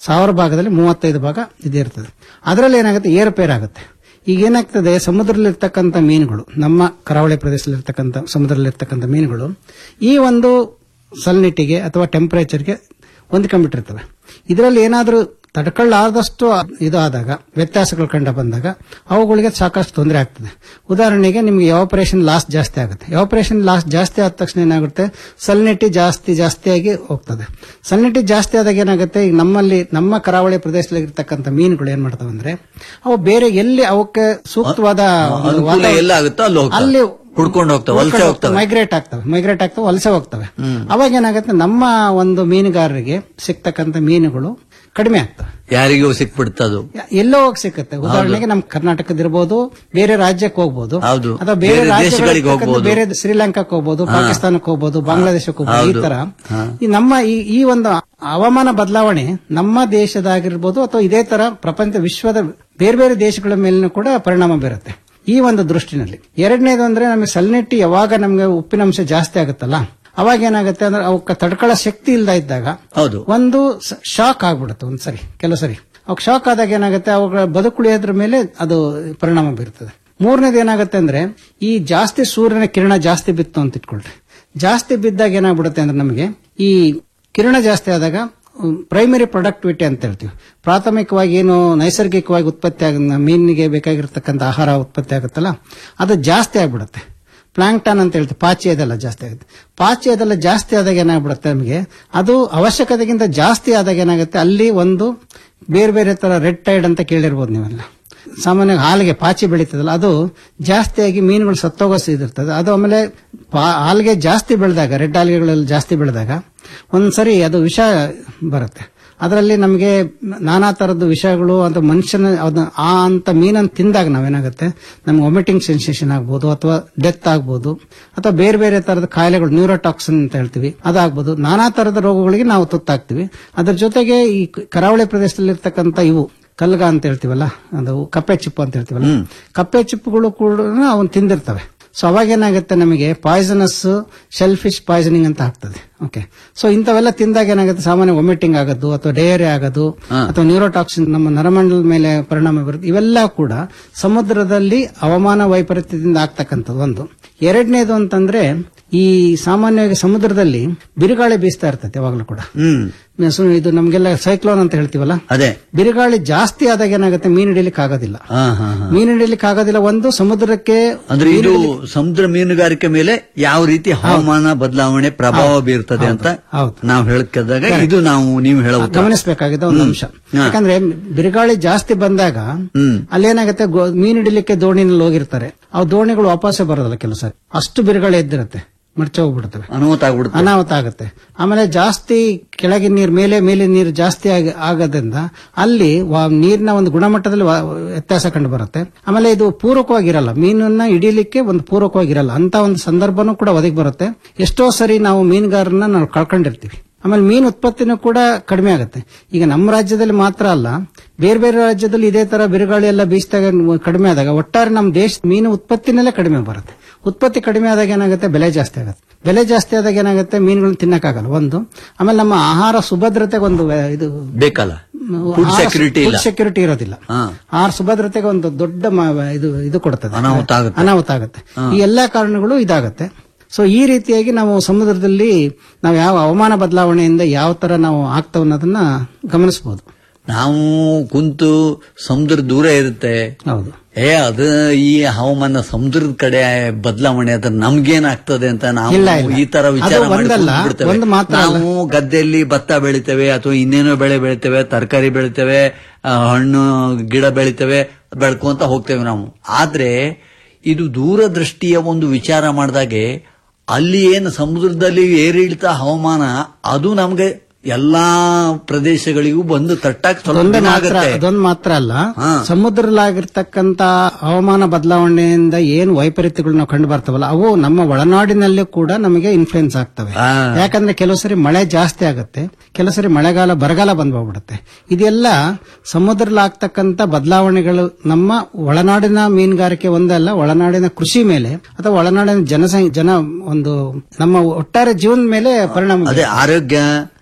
ಸಾವಿರ ಭಾಗದಲ್ಲಿ ಮೂವತ್ತೈದು ಭಾಗ ಇದಿರ್ತದೆ ಅದರಲ್ಲಿ ಏನಾಗುತ್ತೆ ಏರುಪೇರು ಆಗುತ್ತೆ ಈಗ ಏನಾಗ್ತದೆ ಸಮುದ್ರದಲ್ಲಿರ್ತಕ್ಕಂಥ ಮೀನುಗಳು ನಮ್ಮ ಕರಾವಳಿ ಪ್ರದೇಶದಲ್ಲಿರ್ತಕ್ಕಂಥ ಸಮುದ್ರದಲ್ಲಿರ್ತಕ್ಕಂಥ ಮೀನುಗಳು ಈ ಒಂದು ಸಲ್ನಿಟ್ಟಿಗೆ ಅಥವಾ ಟೆಂಪರೇಚರ್ಗೆ ಹೊಂದ್ಕೊಂಡ್ಬಿಟ್ಟಿರ್ತವೆ ಇದರಲ್ಲಿ ಏನಾದರೂ ತಡ್ಕೊಳ್ಳಾದಷ್ಟು ಇದು ಆದಾಗ ವ್ಯತ್ಯಾಸಗಳು ಕಂಡ ಬಂದಾಗ ಅವುಗಳಿಗೆ ಸಾಕಷ್ಟು ತೊಂದರೆ ಆಗ್ತದೆ ಉದಾಹರಣೆಗೆ ನಿಮಗೆ ಎವಾಪರೇಷನ್ ಲಾಸ್ ಜಾಸ್ತಿ ಆಗುತ್ತೆ ಎವಾಪರೇಷನ್ ಲಾಸ್ ಜಾಸ್ತಿ ಆದ ತಕ್ಷಣ ಏನಾಗುತ್ತೆ ಸಲ್ನಿಟಿ ಜಾಸ್ತಿ ಜಾಸ್ತಿಯಾಗಿ ಹೋಗ್ತದೆ ಸಲ್ನಿಟಿ ಜಾಸ್ತಿ ಆದಾಗ ಏನಾಗುತ್ತೆ ಈಗ ನಮ್ಮಲ್ಲಿ ನಮ್ಮ ಕರಾವಳಿ ಪ್ರದೇಶದಲ್ಲಿ ಇರ್ತಕ್ಕಂಥ ಮೀನುಗಳು ಏನ್ ಮಾಡ್ತವೆ ಅಂದ್ರೆ ಅವು ಬೇರೆ ಎಲ್ಲಿ ಅವಕ್ಕೆ ಸೂಕ್ತವಾದ ಒಂದು ಅನುಕೂಲ ವಾತಾವರಣ- ಎಲ್ಲ ಆಗುತ್ತೋ ಅಲ್ಲಿ ಹೋಗ್ತವೆ. ಅಲ್ಲಿ ಹುಡ್ಕೊಂಡು ಹೋಗ್ತವೆ, ವಲಸೆ ಹೋಗ್ತವೆ. ಮೈಗ್ರೇಟ್ ಆಗ್ತವೆ ಮೈಗ್ರೇಟ್ ಆಗ್ತವೆ ವಲಸೆ ಹೋಗ್ತವೆ ಅವಾಗ ಏನಾಗುತ್ತೆ ನಮ್ಮ ಒಂದು ಮೀನುಗಾರರಿಗೆ ಸಿಗ್ತಕ್ಕಂಥ ಮೀನುಗಳು ಕಡಿಮೆ ಆಗ್ತವೆ ಯಾರಿಗೂ ಸಿಕ್ಬಿಡ್ತದು ಯ- ಎಲ್ಲೋ ಹೋಗಿ ಸಿಕ್ಕತ್ತೆ ಉದಾಹರಣೆಗೆ ನಮ್ಮ ಕರ್ನಾಟಕದ ಇರ್ಬೋದು ಬೇರೆ ರಾಜ್ಯಕ್ಕೆ ಹೋಗ್ಬೋದು ಹೌದು. ಅಥವಾ ಬೇರೆ ಬೇರೆ ರಾಜ್ಯಗಳಿಗೆ ದೇಶಗಳಿಗೆ ಇರ್ತಕ್ಕಂಥ ಹೋಗ್ಬೋದು. ಬೇರೆ ಶ್ರೀಲಂಕಾಕ್ಕೆ ಹೋಗ್ಬೋದು ಪಾಕಿಸ್ತಾನಕ್ಕೆ ಹೋಗ್ಬೋದು ಬಾಂಗ್ಲಾದೇಶಕ್ಕೆ ಹೋಗ್ಬೋದು ಈ ಹೌದು. ತರ ಈ ನಮ್ಮ ಈ ಈ ಒಂದು ಹವಾಮಾನ ಬದಲಾವಣೆ ನಮ್ಮ ದೇಶದಾಗಿರ್ಬೋದು ಅಥವಾ ಇದೇ ತರ ಪ್ರಪಂಚ ವಿಶ್ವದ ಬೇರೆ ಬೇರೆ ದೇಶಗಳ ಮೇಲೂ ಕೂಡ ಪರಿಣಾಮ ಬೀರುತ್ತೆ ಈ ಒಂದು ದೃಷ್ಟಿನಲ್ಲಿ ಎರಡನೇದು ಅಂದ್ರೆ ನಮಗೆ ಸಲ್ನೆಟ್ಟಿ ಯಾವಾಗ ನಮಗೆ ಉಪ್ಪಿನಂಶ ಜಾಸ್ತಿ ಆಗುತ್ತಲ್ಲ ಅವಾಗ ಏನಾಗುತ್ತೆ ಅಂದ್ರೆ ಅವಕ್ಕೆ ತಡ್ಕೊಳ್ಳೋ ಶಕ್ತಿ ಇಲ್ದ ಇದ್ದಾಗ ಹೌದು ಒಂದು ಶಾಕ್ ಆಗ್ಬಿಡುತ್ತೆ ಒಂದ್ ಸರಿ ಕೆಲವು ಸರಿ ಅವಾಗ ಶಾಕ್ ಆದಾಗ ಏನಾಗುತ್ತೆ ಅವುಗಳ ಬದುಕುಳಿಯೋದ್ರ ಮೇಲೆ ಅದು ಪರಿಣಾಮ ಬೀರ್ತದೆ ಮೂರನೇದು ಏನಾಗುತ್ತೆ ಅಂದ್ರೆ ಈ ಜಾಸ್ತಿ ಸೂರ್ಯನ ಕಿರಣ ಜಾಸ್ತಿ ಬಿತ್ತು ಅಂತ ಇಟ್ಕೊಳ್ರಿ ಜಾಸ್ತಿ ಬಿದ್ದಾಗ ಏನಾಗ್ಬಿಡುತ್ತೆ ಅಂದ್ರೆ ನಮಗೆ ಈ ಕಿರಣ ಜಾಸ್ತಿ ಆದಾಗ ಪ್ರೈಮರಿ ಪ್ರೊಡಕ್ಟಿವಿಟಿ ಅಂತ ಹೇಳ್ತೀವಿ ಪ್ರಾಥಮಿಕವಾಗಿ ಏನು ನೈಸರ್ಗಿಕವಾಗಿ ಉತ್ಪತ್ತಿ ಆಗ ಮೀನಿಗೆ ಬೇಕಾಗಿರ್ತಕ್ಕಂಥ ಆಹಾರ ಉತ್ಪತ್ತಿ ಆಗುತ್ತಲ್ಲ ಅದು ಜಾಸ್ತಿ ಆಗ್ಬಿಡುತ್ತೆ ಪ್ಲಾಂಕ್ಟನ್ ಅಂತ ಹೇಳ್ತೀವಿ ಪಾಚಿ ಅದೆಲ್ಲ ಜಾಸ್ತಿ ಆಗುತ್ತೆ ಪಾಚಿ ಅದೆಲ್ಲ ಜಾಸ್ತಿ ಆದಾಗ ಏನಾಗ್ಬಿಡುತ್ತೆ ನಮಗೆ ಅದು ಅವಶ್ಯಕತೆಗಿಂತ ಜಾಸ್ತಿ ಆದಾಗ ಏನಾಗುತ್ತೆ ಅಲ್ಲಿ ಒಂದು ಬೇರೆ ಬೇರೆ ತರ ರೆಡ್ ಟೈಡ್ ಅಂತ ಕೇಳಿರ್ಬೋದು ನೀವೆಲ್ಲ ಸಾಮಾನ್ಯವಾಗಿ ಹಾಲಿಗೆ ಪಾಚಿ ಬೆಳೀತದಲ್ಲ ಅದು ಜಾಸ್ತಿಯಾಗಿ ಮೀನುಗಳು ಸತ್ತೋಗೋ ಇದಿರ್ತದೆ ಅದು ಆಮೇಲೆ ಪಾ- ಹಾಲಿಗೆ ಜಾಸ್ತಿ ಬೆಳೆದಾಗ ರೆಡ್ ಆಲ್ಗೆಗಳಲ್ಲಿ ಜಾಸ್ತಿ ಬೆಳೆದಾಗ ಒಂದ್ಸರಿ ಅದು ವಿಷ ಬರುತ್ತೆ ಅದರಲ್ಲಿ ನಮಗೆ ನಾನಾ ತರದ್ದು ವಿಷಯಗಳು ಅಥವಾ ಮನುಷ್ಯನ ಅದನ್ನ ಆ ಅಂತ ಮೀನನ್ನು ತಿಂದಾಗ ನಾವೇನಾಗುತ್ತೆ ನಮ್ಗೆ ವಾಮಿಟಿಂಗ್ ಸೆನ್ಸೇಷನ್ ಆಗ್ಬೋದು ಅಥವಾ ಡೆತ್ ಆಗ್ಬೋದು ಅಥವಾ ಬೇರೆ ಬೇರೆ ತರದ ಕಾಯಿಲೆಗಳು ನ್ಯೂರೋಟಾಕ್ಸಿನ್ ಅಂತ ಹೇಳ್ತೀವಿ ಅದಾಗ್ಬೋದು ನಾನಾ ತರದ ರೋಗಗಳಿಗೆ ನಾವು ತುತ್ತಾಗ್ತೀವಿ ಅದ್ರ ಜೊತೆಗೆ ಈ ಕರಾವಳಿ ಪ್ರದೇಶದಲ್ಲಿ ಇರ್ತಕ್ಕಂಥ ಇವು ಕಲ್ಗ ಅಂತ ಹೇಳ್ತೀವಲ್ಲ ಅದು ಕಪ್ಪೆ ಚಿಪ್ಪು ಅಂತ ಹೇಳ್ತೀವಲ್ಲ ಕಪ್ಪೆ ಚಿಪ್ಪುಗಳು ಕೂಡ ಅವನ್ ತಿಂದಿರ್ತವೆ ಸೊ ಅವಾಗ ಏನಾಗುತ್ತೆ ನಮಗೆ ಪಾಯ್ಸನಸ್ ಶೆಲ್ ಫಿಶ್ ಪಾಯ್ಸನಿಂಗ್ ಅಂತ ಆಗ್ತದೆ ಓಕೆ ಸೊ ಇಂಥವೆಲ್ಲ ತಿಂದಾಗ ಏನಾಗುತ್ತೆ ಸಾಮಾನ್ಯ ವಾಮಿಟಿಂಗ್ ಆಗೋದು ಅಥವಾ ಡಯರಿ ಆಗೋದು ಅಥವಾ ನ್ಯೂರೋಟಾಕ್ಸಿನ್ ನಮ್ಮ ನರಮಂಡಲದ ಮೇಲೆ ಪರಿಣಾಮ ಬರುತ್ತೆ ಇವೆಲ್ಲ ಕೂಡ ಸಮುದ್ರದಲ್ಲಿ ಹವಾಮಾನ ವೈಪರೀತ್ಯದಿಂದ ಆಗ್ತಕ್ಕಂಥದ್ದು ಒಂದು ಎರಡನೇದು ಅಂತಂದ್ರೆ ಈ ಸಾಮಾನ್ಯವಾಗಿ ಸಮುದ್ರದಲ್ಲಿ ಬಿರುಗಾಳಿ ಬೀಸ್ತಾ ಇರ್ತದೆ ಯಾವಾಗಲೂ ಕೂಡ ಹ್ಮ್ ಸೊ ಇದು ನಮ್ಗೆಲ್ಲ ಸೈಕ್ಲೋನ್ ಅಂತ ಹೇಳ್ತೀವಲ್ಲ ಅದೇ ಬಿರುಗಾಳಿ ಜಾಸ್ತಿ ಆದಾಗ ಏನಾಗುತ್ತೆ ಮೀನು ಹಿಡಿಲಿಕ್ಕೆ ಆಗೋದಿಲ್ಲ ಹಾ ಹಾ ಹಾ ಮೀನು ಹಿಡಿಲಿಕ್ಕೆ ಆಗೋದಿಲ್ಲ ಒಂದು ಸಮುದ್ರಕ್ಕೆ ಅಂದ್ರೆ ಇದು ಸಮುದ್ರ ಮೀನುಗಾರಿಕೆ ಮೇಲೆ ಯಾವ ರೀತಿ ಹವಾಮಾನ ಬದಲಾವಣೆ ಪ್ರಭಾವ ಬೀರ್ತದೆ ಅಂತ ಹೌದು. ನಾವು ಹೇಳ್ಕದಾಗ ಇದು ನಾವು ನೀವು ಹೇಳೋ ಉತ್ತರ. ಗಮನಿಸಬೇಕಾಗಿದೆ ಒಂದು ಅಂಶ ಹಾ. ಯಾಕಂದ್ರೆ ಬಿರುಗಾಳಿ ಜಾಸ್ತಿ ಬಂದಾಗ ಹ್ಮ್. ಅಲ್ಲೇನಾಗುತ್ತೆ ಗೋ- ಮೀನು ಹಿಡಿಲಿಕ್ಕೆ ದೋಣಿನಲ್ಲಿ ಹೋಗಿರ್ತಾರೆ ಆ ದೋಣಿಗಳು ವಾಪಸ್ಸೇ ಬರೋದಿಲ್ಲ ಕೆಲವು ಸಾರಿ ಅಷ್ಟು ಬಿರುಗಾಳಿ ಎದ್ದಿರುತ್ತೆ ಮರ್ಚ ಹೋಗ್ಬಿಡ್ತವೆ ಅನಾಹುತ ಆಗ್ಬಿಡುತ್ತೆ ಅನಾಹುತ ಆಗುತ್ತೆ ಆಮೇಲೆ ಜಾಸ್ತಿ ಕೆಳಗಿನ ನೀರು ಮೇಲೆ ಮೇಲೆ ನೀರು ಜಾಸ್ತಿ ಆಗ- ಆಗೋದ್ರಿಂದ ಅಲ್ಲಿ ವಾ- ನೀರಿನ ಒಂದು ಗುಣಮಟ್ಟದಲ್ಲಿ ವಾ- ವ್ಯತ್ಯಾಸ ಕಂಡು ಬರುತ್ತೆ ಆಮೇಲೆ ಇದು ಪೂರಕವಾಗಿರಲ್ಲ ಮೀನನ್ನ ಹಿಡಿಯಲಿಕ್ಕೆ ಒಂದು ಪೂರಕವಾಗಿರಲ್ಲ ಅಂತ ಒಂದು ಸಂದರ್ಭನೂ ಕೂಡ ಒದಗಿ ಬರುತ್ತೆ ಎಷ್ಟೋ ಸರಿ ನಾವು ಮೀನುಗಾರನ್ನ ನಾವು ಕಳ್ಕೊಂಡಿರ್ತೀವಿ ಆಮೇಲೆ ಮೀನು ಉತ್ಪತ್ತಿನೂ ಕೂಡ ಕಡಿಮೆ ಆಗುತ್ತೆ ಈಗ ನಮ್ಮ ರಾಜ್ಯದಲ್ಲಿ ಮಾತ್ರ ಅಲ್ಲ ಬೇರೆ ಬೇರೆ ರಾಜ್ಯದಲ್ಲಿ ಇದೇ ತರ ಬಿರುಗಾಳಿ ಎಲ್ಲ ಬೀಸಿದಾಗ ಕಡಿಮೆ ಆದಾಗ ಒಟ್ಟಾರೆ ನಮ್ಮ ದೇಶ ಮೀನು ಉತ್ಪತ್ತಿನಲ್ಲೇ ಕಡಿಮೆ ಬರುತ್ತೆ ಉತ್ಪತ್ತಿ ಕಡಿಮೆ ಆದಾಗ ಏನಾಗುತ್ತೆ ಬೆಲೆ ಜಾಸ್ತಿ ಆಗುತ್ತೆ ಬೆಲೆ ಜಾಸ್ತಿ ಆದಾಗ ಏನಾಗುತ್ತೆ ಮೀನುಗಳನ್ನ ತಿನ್ನಕ್ಕಾಗಲ್ಲ ಒಂದು ಆಮೇಲೆ ನಮ್ಮ ಆಹಾರ ಸುಭದ್ರತೆಗೆ ಒಂದು ವ್ಯ- ಇದು ಬೇಕಲ್ಲ ಫುಡ್ ಸೆಕ್ಯೂರಿಟಿ ಇಲ್ಲ ಸೆಕ್ಯೂರಿಟಿ ಇರೋದಿಲ್ಲ ಹಾ. ಆಹಾರ ಸುಭದ್ರತೆಗೆ ಒಂದು ದೊಡ್ಡ ಮ- ಇದು ಇದು ಕೊಡ್ತದೆ ಅನಾಹುತ ಆಗುತ್ತೆ. ಅನಾಹುತ ಆಗುತ್ತೆ ಈ ಎಲ್ಲಾ ಕಾರಣಗಳು ಇದಾಗುತ್ತೆ ಸೊ ಈ ರೀತಿಯಾಗಿ ನಾವು ಸಮುದ್ರದಲ್ಲಿ ನಾವು ಯಾವ ಹವಾಮಾನ ಬದಲಾವಣೆಯಿಂದ ಯಾವ ತರ ನಾವು ಆಗ್ತಾವ ಅನ್ನೋದನ್ನ ಗಮನಿಸಬಹುದು ನಾವು ಕುಂತು ಸಮುದ್ರ ದೂರ ಇರುತ್ತೆ ಹೌದು ಏ ಅದು ಈ ಹವಾಮಾನ ಸಮುದ್ರದ ಕಡೆ ಬದಲಾವಣೆ ಅದ್ರ ನಮ್ಗೇನಾಗ್ತದೆ ಅಂತ ನಾವು ಇಲ್ಲ, ಇಲ್ಲ. ಈ ತರ ವಿಚಾರ ಅದು ಮಾಡಿ ಒಂದಲ್ಲ, ಕೂತ್ಬಿಡ್ತೇವೆ. ಒಂದು ಮಾತ್ರ ಅಲ್ಲ. ನಾವು ಗದ್ದೆಯಲ್ಲಿ ಭತ್ತ ಬೆಳಿತೇವೆ ಅಥವಾ ಇನ್ನೇನೋ ಬೆಳೆ ಬೆಳಿತೇವೆ ತರಕಾರಿ ಬೆಳಿತೇವೆ ಆ, ಹಣ್ಣು ಗಿಡ ಬೆಳಿತೇವೆ ಬೆಳ್ಕೊಂತ ಹೋಗ್ತೇವೆ ನಾವು ಆದ್ರೆ ಇದು ದೂರದೃಷ್ಟಿಯ ಒಂದು ವಿಚಾರ ಮಾಡಿದಾಗೆ ಅಲ್ಲಿ ಏನು ಸಮುದ್ರದಲ್ಲಿ ಏರಿಳಿತ ಹವಾಮಾನ ಅದು ನಮ್ಗೆ ಎಲ್ಲಾ ಪ್ರದೇಶಗಳಿಗೂ ಬಂದು ತಟ್ಟಾಕ್ ಸ್ವಲ್ಪ ಅದೊಂದೇ ದಿನ ಮಾತ್ರ ಆಗತ್ತೆ ಅದೊಂದು ಮಾತ್ರ ಅಲ್ಲ ಹಾ. ಸಮುದ್ರಲಾಗಿರ್ತಕ್ಕಂತ ಹವಾಮಾನ ಬದಲಾವಣೆಯಿಂದ ಏನು ವೈಪರೀತ್ಯಗಳು ನಾವು ಕಂಡು ಬರ್ತಾವಲ್ಲ ಅವು ನಮ್ಮ ಒಳನಾಡಿನಲ್ಲೂ ಕೂಡ ನಮಗೆ ಇನ್ಫ್ಲುಯೆನ್ಸ್ ಆಗ್ತವೆ ಆ. ಯಾಕಂದ್ರೆ ಕೆಲವು ಸರಿ ಮಳೆ ಜಾಸ್ತಿ ಆಗುತ್ತೆ ಕೆಲವು ಸರಿ ಮಳೆಗಾಲ ಬರಗಾಲ ಬಂದ್ ಹೋಗ್ಬಿಡುತ್ತೆ ಇದೆಲ್ಲ ಸಮುದ್ರಲಾಗ್ತಕ್ಕಂತ ಬದಲಾವಣೆಗಳು ನಮ್ಮ ಒಳನಾಡಿನ ಮೀನುಗಾರಿಕೆ ಒಂದಲ್ಲ ಒಳನಾಡಿನ ಕೃಷಿ ಮೇಲೆ ಅಥವಾ ಒಳನಾಡಿನ ಜನಸಂಖ್ಯೆ ಜನ ಒಂದು ನಮ್ಮ ಒಟ್ಟಾರೆ ಜೀವನದ ಮೇಲೆ ಪರಿಣಾಮ ಅದೇ ಆರೋಗ್ಯ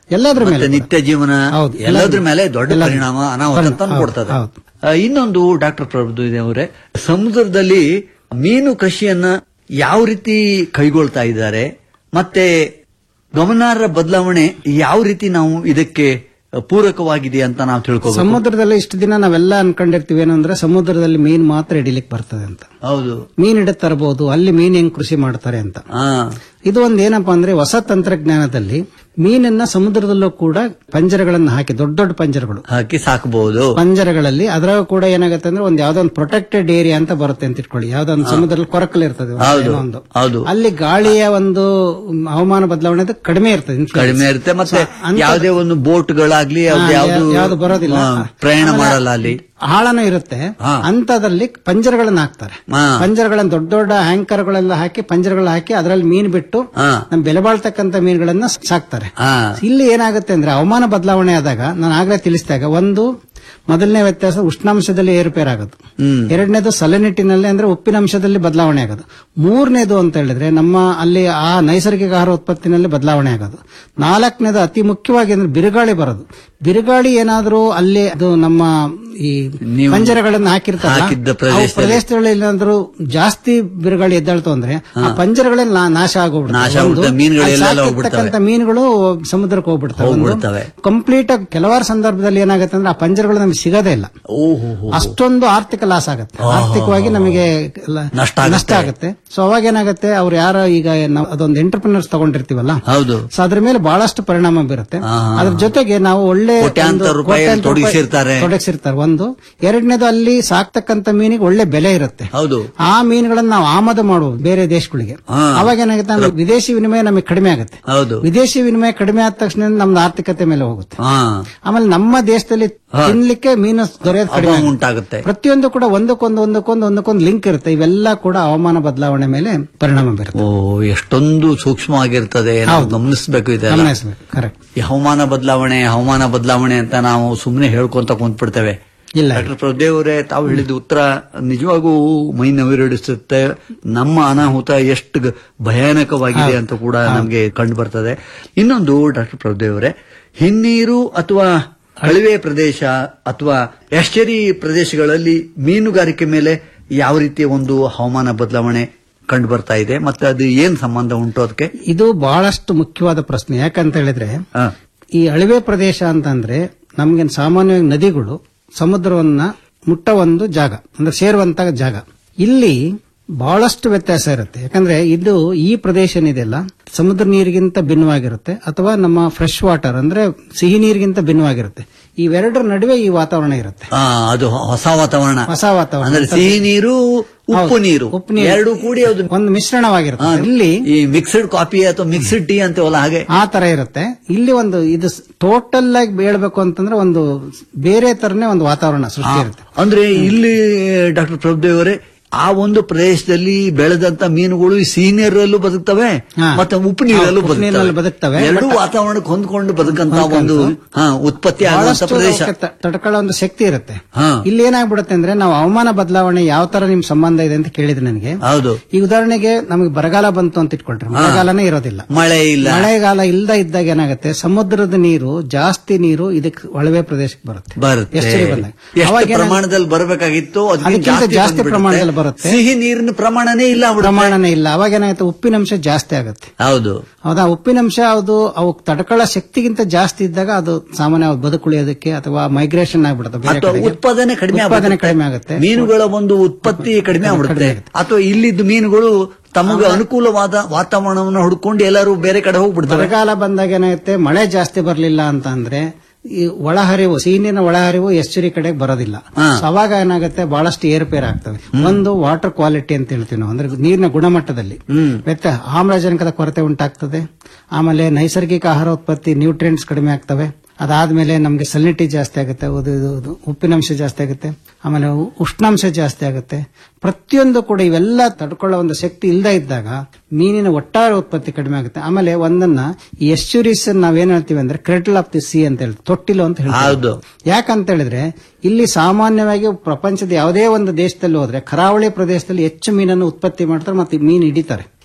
ಎಲ್ಲದ್ರ ಮತ್ತೆ ಮೇಲೆ ಕೂಡ. ನಿತ್ಯ ಜೀವನ ಹೌದು, ಎಲ್ಲದ್ರ ಎಲ್ಲದ್ರ ಮೇಲೆ ದೊಡ್ಡ ಎಲ್ಲದ್ರ- ಪರಿಣಾಮ ಅನಾಹುತ ಹೌದು, ಹೌದು, ಕೊಡ್ತದೆ ಹೌದು. ಆ, ಇನ್ನೊಂದು ಡಾಕ್ಟರ್ ಪ್ರಭು ಇದೆ ಅವರೇ ಸಮುದ್ರದಲ್ಲಿ ಮೀನು ಕೃಷಿಯನ್ನ ಯಾವ ರೀತಿ ಕೈಗೊಳ್ತಾ ಇದ್ದಾರೆ ಮತ್ತೆ ಗಮನಾರ್ಹ ಬದಲಾವಣೆ ಯಾವ ರೀತಿ ನಾವು ಇದಕ್ಕೆ ಪೂರಕವಾಗಿದೆ ಅಂತ ನಾವು ತಿಳ್ಕೋಬೇಕು ಸಮುದ್ರದಲ್ಲಿ ಇಷ್ಟು ದಿನ ನಾವೆಲ್ಲ ಅನ್ಕೊಂಡಿರ್ತೀವಿ ಏನಂದ್ರೆ ಸಮುದ್ರದಲ್ಲಿ ಮೀನ್ ಮಾತ್ರ ಹಿಡಿಲಿಕ್ಕೆ ಬರ್ತದೆ ಅಂತ ಹೌದು ಮೀನ್ ಹಿಡಿದ್ ತರಬಹುದು ಅಲ್ಲಿ ಮೀನ್ ಹೆಂಗ್ ಕೃಷಿ ಮಾಡ್ತಾರೆ ಅಂತ ಹಾ ಇದು ಒಂದ್ ಏನಪ್ಪಾ ಅಂದ್ರೆ ಹೊಸ ತಂತ್ರಜ್ಞಾನದಲ್ಲಿ ಮೀನನ್ನ ಸಮುದ್ರದಲ್ಲೂ ಕೂಡ ಪಂಜರಗಳನ್ನು ಹಾಕಿ ದೊಡ್ಡ ದೊಡ್ಡ ಪಂಜರಗಳು ಹಾಕಿ ಸಾಕಬಹುದು ಪಂಜರಗಳಲ್ಲಿ ಅದ್ರಾಗ ಕೂಡ ಏನಾಗುತ್ತೆ ಅಂದ್ರೆ ಒಂದ್ ಯಾವ್ದೋ ಒಂದು ಪ್ರೊಟೆಕ್ಟೆಡ್ ಏರಿಯಾ ಅಂತ ಬರುತ್ತೆ ಅಂತ ಇಟ್ಕೊಳ್ಳಿ ಯಾವ್ದೋ ಒಂದು ಸಮುದ್ರದಲ್ಲಿ ಕೊರಕಲ್ ಇರ್ತದೆ ಒಂದು ಹೌದು, ಏನೋ ಒಂದು ಹೌದು. ಅಲ್ಲಿ ಗಾಳಿಯ ಒಂದು ಮ್, ಹವಾಮಾನ ಬದಲಾವಣೆ ಅದು ಕಡಿಮೆ ಇರ್ತದೆ influence. ಕಡಿಮೆ ಇರುತ್ತೆ ಮತ್ತೆ ಅಂತ- ಯಾವುದೇ ಒಂದು ಬೋಟ್ಗಳಾಗ್ಲಿ ಹಾ, ಯಾವ್ದು ಯಾವ್ದು ಬರೋದಿಲ್ಲ ಪ್ರಯಾಣ ಆಮೇಲೆ ಮಾಡಲ್ಲ ಅಲ್ಲಿ ಆಳನೂ ಇರುತ್ತೆ ಹಾ. ಅಂತದಲ್ಲಿ ಪಂಜರಗಳನ್ನ ಹಾಕ್ತಾರೆ ಹಾ. ಪಂಜರಗಳನ್ನ ದೊಡ್ಡ ದೊಡ್ಡ ಹ್ಯಾಂಕರ್ಗಳೆಲ್ಲ ಹಾಕಿ ಪಂಜರಗಳು ಹಾಕಿ ಅದರಲ್ಲಿ ಮೀನ್ ಬಿಟ್ಟು ಹಾ. ನಮ್ ಬೆಲೆ ಬಾಳ್ತಕ್ಕಂತ ಮೀನುಗಳನ್ನ ಸಾಕ್ತಾರೆ ಹಾ ಇಲ್ಲಿ ಏನಾಗುತ್ತೆ ಅಂದ್ರೆ ಹವಾಮಾನ ಬದಲಾವಣೆ ಆದಾಗ ನಾನು ಆಗ್ಲೇ ತಿಳಿಸಿದಾಗ ಒಂದು ಮೊದಲನೇ ವ್ಯತ್ಯಾಸ ಉಷ್ಣಾಂಶದಲ್ಲಿ ಏರುಪೇರು ಆಗೋದು ಹ್ಮ್. ಎರಡನೇದು ಸಲನಿಟ್ಟಿನಲ್ಲಿ ಅಂದ್ರೆ ಉಪ್ಪಿನಂಶದಲ್ಲಿ ಬದಲಾವಣೆ ಆಗೋದು ಮೂರನೇದು ಅಂತ ಹೇಳಿದ್ರೆ ನಮ್ಮ ಅಲ್ಲಿ ಆ ನೈಸರ್ಗಿಕ ಆಹಾರ ಉತ್ಪತ್ತಿನಲ್ಲಿ ಬದಲಾವಣೆ ಆಗೋದು ನಾಲ್ಕನೇದು ಅತಿ ಮುಖ್ಯವಾಗಿ ಅಂದ್ರೆ ಬಿರುಗಾಳಿ ಬರೋದು ಬಿರುಗಾಳಿ ಏನಾದ್ರೂ ಅಲ್ಲಿ ಅದು ನಮ್ಮ ಈ ನೀವು ಪಂಜರಗಳನ್ನು ಹಾಕಿರ್ತಾರೆ ಹಾಕಿದ್ದ ಪ್ರದೇಶದಲ್ಲಿ. ಪ್ರದೇಶದಲ್ಲಿ ಏನಾದ್ರೂ ಜಾಸ್ತಿ ಬಿರುಗಾಳಿ ಎದ್ದಾಳ್ತು ಅಂದ್ರೆ ಆ ಪಂಜರಗಳೆಲ್ಲ ನಾ- ನಾಶ ನಾಶ ಆಗ್ಬಿಡುತ್ತೆ, ಮೀನುಗಳೆಲ್ಲ ಹೋಗ್ಬಿಡ್ತವೆ. ಮೀನುಗಳು ಸಮುದ್ರಕ್ಕೆ ಹೋಗ್ಬಿಡ್ತವೆ ಹೋಗ್ಬಿಡ್ತವೆ. ಕಂಪ್ಲೀಟ್ ಆಗಿ ಕೆಲವಾರು ಸಂದರ್ಭದಲ್ಲಿ ಏನಾಗುತ್ತೆ ಅಂದ್ರೆ ಆ ಪಂಜರಗಳು ನಮಗೆ ಸಿಗೋದೇ ಇಲ್ಲ ಓಹೋ ಅಷ್ಟೊಂದು ಆರ್ಥಿಕ ಲಾಸ್ ಆಗುತ್ತೆ ಆರ್ಥಿಕವಾಗಿ ನಮಗೆ ಲ- ನಷ್ಟ ಆಗುತ್ತೆ. ನಷ್ಟ ಆಗುತ್ತೆ ಸೊ ಅವಾಗ ಏನಾಗುತ್ತೆ ಅವ್ರು ಯಾರೋ ಈಗ ನಾವು ಅದೊಂದು ಎಂಟರ್ಪ್ರಿನರ್ಸ್ ತಗೊಂಡಿರ್ತೀವಲ್ಲ ಹೌದು ಸೊ ಅದ್ರ ಮೇಲೆ ಬಹಳಷ್ಟು ಪರಿಣಾಮ ಬೀರುತ್ತೆ ಹಾ, ಹಾ. ಅದ್ರ ಜೊತೆಗೆ ನಾವು ಒಳ್ಳೆ ಕೋಟ್ಯಾಂತರ ಒಂದು ರೂಪಾಯಿ ಕೋಟ್ಯಾಂತರ ರೂಪಾಯಿ ತೊಡಗಿಸಿರ್ತಾರೆ. ತೊಡಗಿಸಿರ್ತಾರೆ ಒಂದು ಎರಡನೇದು ಅಲ್ಲಿ ಸಾಕ್ತಕ್ಕಂತ ಮೀನಿಗೆ ಒಳ್ಳೆ ಬೆಲೆ ಇರುತ್ತೆ ಹೌದು ಆ ಮೀನುಗಳನ್ನ ನಾವು ಆಮದು ಮಾಡಬಹುದು ಬೇರೆ ದೇಶಗಳಿಗೆ ಹಾ. ಅವಾಗ ಏನಾಗುತ್ತೆ ಅಂದ್ರೆ ವಿದೇಶಿ ವಿನಿಮಯ ನಮಗೆ ಕಡಿಮೆ ಆಗುತ್ತೆ ಹೌದು ವಿದೇಶಿ ವಿನಿಮಯ ಕಡಿಮೆ ಆದ ತಕ್ಷಣ ನಮ್ದು ಆರ್ಥಿಕತೆ ಮೇಲೆ ಹೋಗುತ್ತೆ ಹಾ ಆಮೇಲೆ ನಮ್ಮ ದೇಶದಲ್ಲಿ ಹಾ. ತಿನ್ಲಿಕ್ಕೆ ಮೀನು ದೊರೆಯೋದು ಕಡಿಮೆ ಅಭಾವ ಆಗುತ್ತೆ. ಉಂಟಾಗುತ್ತೆ ಪ್ರತಿಯೊಂದು ಕೂಡ ಒಂದಕ್ಕೊಂದು ಒಂದಕ್ಕೊಂದು ಒಂದಕ್ಕೊಂದು ಲಿಂಕ್ ಇರುತ್ತೆ ಇವೆಲ್ಲ ಕೂಡ ಹವಾಮಾನ ಬದಲಾವಣೆ ಮೇಲೆ ಪರಿಣಾಮ ಬೀರುತ್ತೆ ಓ ಎಷ್ಟೊಂದು ಸೂಕ್ಷ್ಮವಾಗಿರ್ತದೆ ನಾವು ಗಮನಿಸಬೇಕು ಇದೆಲ್ಲ ಗಮನಿಸಬೇಕು ಕರೆಕ್ಟ್ ಈ ಹವಾಮಾನ ಬದಲಾವಣೆ ಹವಾಮಾನ ಬದಲಾವಣೆ ಅಂತ ನಾವು ಸುಮ್ಮನೆ ಹೇಳ್ಕೊಂತ ಕುಂತ್ಬಿಡ್ತೇವೆ ಇಲ್ಲ ಡಾಕ್ಟರ್ ಪ್ರಭುದೇವ್ ಅವರೇ ತಾವು ಹೇಳಿದ ಉತ್ತರ ನಿಜವಾಗೂ ಮೈ ನವಿರಡಿಸುತ್ತೆ ನಮ್ಮ ಅನಾಹುತ ಎಷ್ಟು ಗ- ಭಯಾನಕವಾಗಿದೆ ಅಂತ ಕೂಡ ನಮಗೆ ಕಂಡು ಬರ್ತದೆ ಇನ್ನೊಂದು ಡಾಕ್ಟರ್ ಪ್ರಭುದೇವ್ ಅವರೇ ಹಿನ್ನೀರು ಅಥವಾ ಕಣಿವೆ ಪ್ರದೇಶ ಅಥವಾ ಎಸ್ಟೇರಿ ಪ್ರದೇಶಗಳಲ್ಲಿ ಮೀನುಗಾರಿಕೆ ಮೇಲೆ ಯಾವ ರೀತಿಯ ಒಂದು ಹವಾಮಾನ ಬದಲಾವಣೆ ಕಂಡು ಬರ್ತಾ ಇದೆ ಮತ್ತೆ ಅದು ಏನ್ ಸಂಬಂಧ ಉಂಟು ಅದಕ್ಕೆ ಇದು ಬಹಳಷ್ಟು ಮುಖ್ಯವಾದ ಪ್ರಶ್ನೆ ಯಾಕಂತ ಹೇಳಿದ್ರೆ ಆ, ಈ ಅಳಿವೆ ಪ್ರದೇಶ ಅಂತಂದ್ರೆ ನಮ್ಗೆ ಸಾಮಾನ್ಯವಾಗಿ ನದಿಗಳು ಸಮುದ್ರವನ್ನ ಮುಟ್ಟ ಒಂದು ಜಾಗ ಅಂದ್ರೆ ಸೇರುವಂತ ಜಾಗ ಇಲ್ಲಿ ಬಹಳಷ್ಟು ವ್ಯತ್ಯಾಸ ಇರುತ್ತೆ ಯಾಕಂದ್ರೆ ಇದು ಈ ಪ್ರದೇಶ ಏನಿದೆಯಲ್ಲ ಸಮುದ್ರ ನೀರಿಗಿಂತ ಭಿನ್ನವಾಗಿರುತ್ತೆ ಅಥವಾ ನಮ್ಮ ಫ್ರೆಶ್ ವಾಟರ್ ಅಂದ್ರೆ ಸಿಹಿ ನೀರಿಗಿಂತ ಭಿನ್ನವಾಗಿರುತ್ತೆ ಇವೆರಡರ ನಡುವೆ ಈ ವಾತಾವರಣ ಇರುತ್ತೆ ಆ, ಅದು ಹೊಸ ವಾತಾವರಣ ಹೊಸ ವಾತಾವರಣ ಅಂದ್ರೆ ಸಿಹಿ ನೀರು ಉಪ್ಪು ಹೌದು. ನೀರು ಉಪ್ಪು ನೀರು. ಎರಡು ಕೂಡಿ ಅದು ಒಂದು ಮಿಶ್ರಣವಾಗಿರುತ್ತೆ ಇಲ್ಲಿ ಈ ಮಿಕ್ಸ್ಡ್ ಕಾಫಿ ಅಥವಾ ಮಿಕ್ಸ್ಡ್ ಟೀ ಅಂತೀವಲ್ಲ ಹಾಗೆ ಆ ತರ ಇರುತ್ತೆ ಇಲ್ಲಿ ಒಂದು ಇದು ಟೋಟಲ್ ಆಗಿ ಹೇಳ್ಬೇಕು ಅಂತಂದ್ರೆ ಒಂದು ಬೇರೆ ತರನೇ ಒಂದು ವಾತಾವರಣ ಸೃಷ್ಟಿ ಇರುತ್ತೆ ಅಂದ್ರೆ ಇಲ್ಲಿ ಡಾಕ್ಟರ್ ಪ್ರಭುದೇವ್ ಅವರೇ ಆ ಒಂದು ಪ್ರದೇಶದಲ್ಲಿ ಬೆಳೆದಂತ ಮೀನುಗಳು ಈ ಸಿಹಿ ನೀರಲ್ಲೂ ಬದುಕ್ತವೆ ಹಾ. ಮತ್ತೆ ಉಪ್ಪು ನೀರಲ್ಲೂ ಉಪ್ಪು ನೀರಿನಲ್ಲಿ ಬದುಕ್ತವೆ. ಎರಡೂ ಬಟ್- ವಾತಾವರಣಕ್ಕೆ ಹೊಂದ್ಕೊಂಡು ಬದುಕಂತ ಒಂದು ಹಾ, ಉತ್ಪತ್ತಿ ಆಗುವಂತ ಬಹಳಷ್ಟು ಪ್ರದೇಶ ಅವಕ್ಕೆ ತ- ತಡ್ಕೊಳ್ಳೋ ಒಂದು ಶಕ್ತಿ ಇರುತ್ತೆ ಹಾ. ಇಲ್ಲಿ ಏನಾಗ್ಬಿಡುತ್ತೆ ಅಂದ್ರೆ ನಾವು ಹವಾಮಾನ ಬದಲಾವಣೆ ಯಾವ ತರ ನಿಮ್ ಸಂಬಂಧ ಇದೆ ಅಂತ ಕೇಳಿದ್ರೆ ನನಗೆ ಹೌದು ಈ ಉದಾಹರಣೆಗೆ ನಮಗೆ ಬರಗಾಲ ಬಂತು ಅಂತ ಇಟ್ಕೊಳ್ರಿ ಮಳೆಗಾಲನೇ ಇರೋದಿಲ್ಲ ಮಳೆ ಇಲ್ಲ ಮಳೆಗಾಲ ಇಲ್ದ ಇದ್ದಾಗ ಏನಾಗುತ್ತೆ ಸಮುದ್ರದ ನೀರು ಜಾಸ್ತಿ ನೀರು ಇದಕ್ಕೆ ಒಳವೆ ಪ್ರದೇಶಕ್ಕೆ ಬರುತ್ತೆ ಬರುತ್ತೆ ಎಷ್ಟೇ ಬಂದಾಗ ಎಷ್ಟು ಅವಾಗ ಏನಾಗುತ್ತೆ? ಪ್ರಮಾಣದಲ್ಲಿ ಬರಬೇಕಾಗಿತ್ತು ಅದಕ್ಕಿಂತ ಅದಕ್ಕಿಂತ ಜಾಸ್ತಿ ಜಾಸ್ತಿ ಬಂದ್ಬಿಡುತ್ತೆ. ಪ್ರಮಾಣದಲ್ಲಿ ಬರುತ್ತೆ. ಸಿಹಿ ನೀರಿನ ಪ್ರಮಾಣನೇ ಇಲ್ಲ ಆಗ್ಬಿಡುತ್ತೆ. ಪ್ರಮಾಣನೇ ಇಲ್ಲ ಅವಾಗ ಏನಾಗುತ್ತೆ ಉಪ್ಪಿನಂಶ ಜಾಸ್ತಿ ಆಗುತ್ತೆ ಹೌದು ಹೌದಾ ಉಪ್ಪಿನಂಶ ಅದು ಅವು ತಡ್ಕೊಳ್ಳೋ ಶಕ್ತಿಗಿಂತ ಜಾಸ್ತಿ ಇದ್ದಾಗ ಅದು ಸಾಮಾನ್ಯ ಬದುಕುಳಿಯೋದಕ್ಕೆ ಅಥವಾ ಮೈಗ್ರೇಷನ್ ಆಗ್ಬಿಡುತ್ತೆ ಬೇರೆ ಅಥವಾ ಕಡೆಗೆ. ಉತ್ಪಾದನೆ ಕಡಿಮೆ ಉತ್ಪಾದನೆ ಆಗ್ಬಿಡುತ್ತೆ. ಕಡಿಮೆ ಆಗುತ್ತೆ ಮೀನುಗಳ ಒಂದು ಉತ್ಪತ್ತಿ ಕಡಿಮೆ ಆಗ್ಬಿಡುತ್ತೆ ಕಡಿಮೆ ಆಗುತ್ತೆ. ಅಥವಾ ಇಲ್ಲಿದ್ದ ಮೀನುಗಳು ತಮಗೆ ಅನುಕೂಲವಾದ ವಾತಾವರಣವನ್ನು ಹುಡುಕೊಂಡು ಎಲ್ಲರೂ ಬೇರೆ ಕಡೆ ಹೋಗ್ಬಿಡ್ತಾರೆ ಬರಗಾಲ ಬಂದಾಗ ಏನಾಗುತ್ತೆ ಮಳೆ ಜಾಸ್ತಿ ಬರಲಿಲ್ಲ ಅಂತ ಅಂದ್ರೆ ಈ ಒಳಹರಿವು ಸೀನಿನ ಒಳಹರಿವು ಎಚ್ಚರಿ ಕಡೆಗೆ ಬರೋದಿಲ್ಲ ಹಾ. So ಅವಾಗ ಏನಾಗುತ್ತೆ ಬಹಳಷ್ಟು ಏರುಪೇರು ಆಗ್ತವೆ ಒಂದು ವಾಟರ್ ಕ್ವಾಲಿಟಿ ಅಂತ ಹೇಳ್ತೀವಿ ನಾವು ಅಂದ್ರೆ ನೀರಿನ ಗುಣಮಟ್ಟದಲ್ಲಿ ವ್ಯತ್ಯ ಆಮ್ಲಜನಕದ ಕೊರತೆ ಉಂಟಾಗ್ತದೆ ಆಮೇಲೆ ನೈಸರ್ಗಿಕ ಆಹಾರ ಉತ್ಪತ್ತಿ ನ್ಯೂಟ್ರಿಯೆಂಟ್ಸ್ ಕಡಿಮೆ ಆಗ್ತವೆ ಅದಾದ್ಮೇಲೆ ನಮಗೆ ಸಲಿನಿಟಿ ಜಾಸ್ತಿ ಆಗುತ್ತೆ ಅದು- ಇದು- ಇದು ಉಪ್ಪಿನಂಶ ಜಾಸ್ತಿ ಆಗುತ್ತೆ ಆಮೇಲೆ ಉ- ಉಷ್ಣಾಂಶ ಜಾಸ್ತಿ ಆಗುತ್ತೆ ಪ್ರತಿಯೊಂದು ಕೂಡ ಇವೆಲ್ಲ ತಡ್ಕೊಳ್ಳೋ ಒಂದು ಶಕ್ತಿ ಇಲ್ಲದೆ ಇದ್ದಾಗ ಮೀನಿನ ಒಟ್ಟಾರೆ ಉತ್ಪತ್ತಿ ಕಡಿಮೆ ಆಗುತ್ತೆ ಆಮೇಲೆ ಒಂದನ್ನ ಈ ಎಸ್ಚುರೀಸ್ ನಾವೇನ್ ಹೇಳ್ತೀವಿ ಅಂದ್ರೆ ಕ್ರೆಟಲ್ ಆಫ್ ದಿ ಸಿ ಅಂತ ಹೇಳ್ತೀವಿ ತೊಟ್ಟಿಲು ಅಂತ ಹೌದು. ಹೇಳ್ತೀವಿ ಯಾಕಂತ ಹೇಳಿದ್ರೆ ಇಲ್ಲಿ ಸಾಮಾನ್ಯವಾಗಿ ಪ್ರಪಂಚದ ಯಾವುದೇ ಒಂದು ದೇಶದಲ್ಲಿ ಹೋದ್ರೆ ಕರಾವಳಿ ಪ್ರದೇಶದಲ್ಲಿ ಹೆಚ್ಚು ಮೀನನ್ನು ಉತ್ಪತ್ತಿ ಮಾಡ್ತಾರೆ ಮತ್ತೆ ಮೀನು ಹಿಡಿತಾರೆ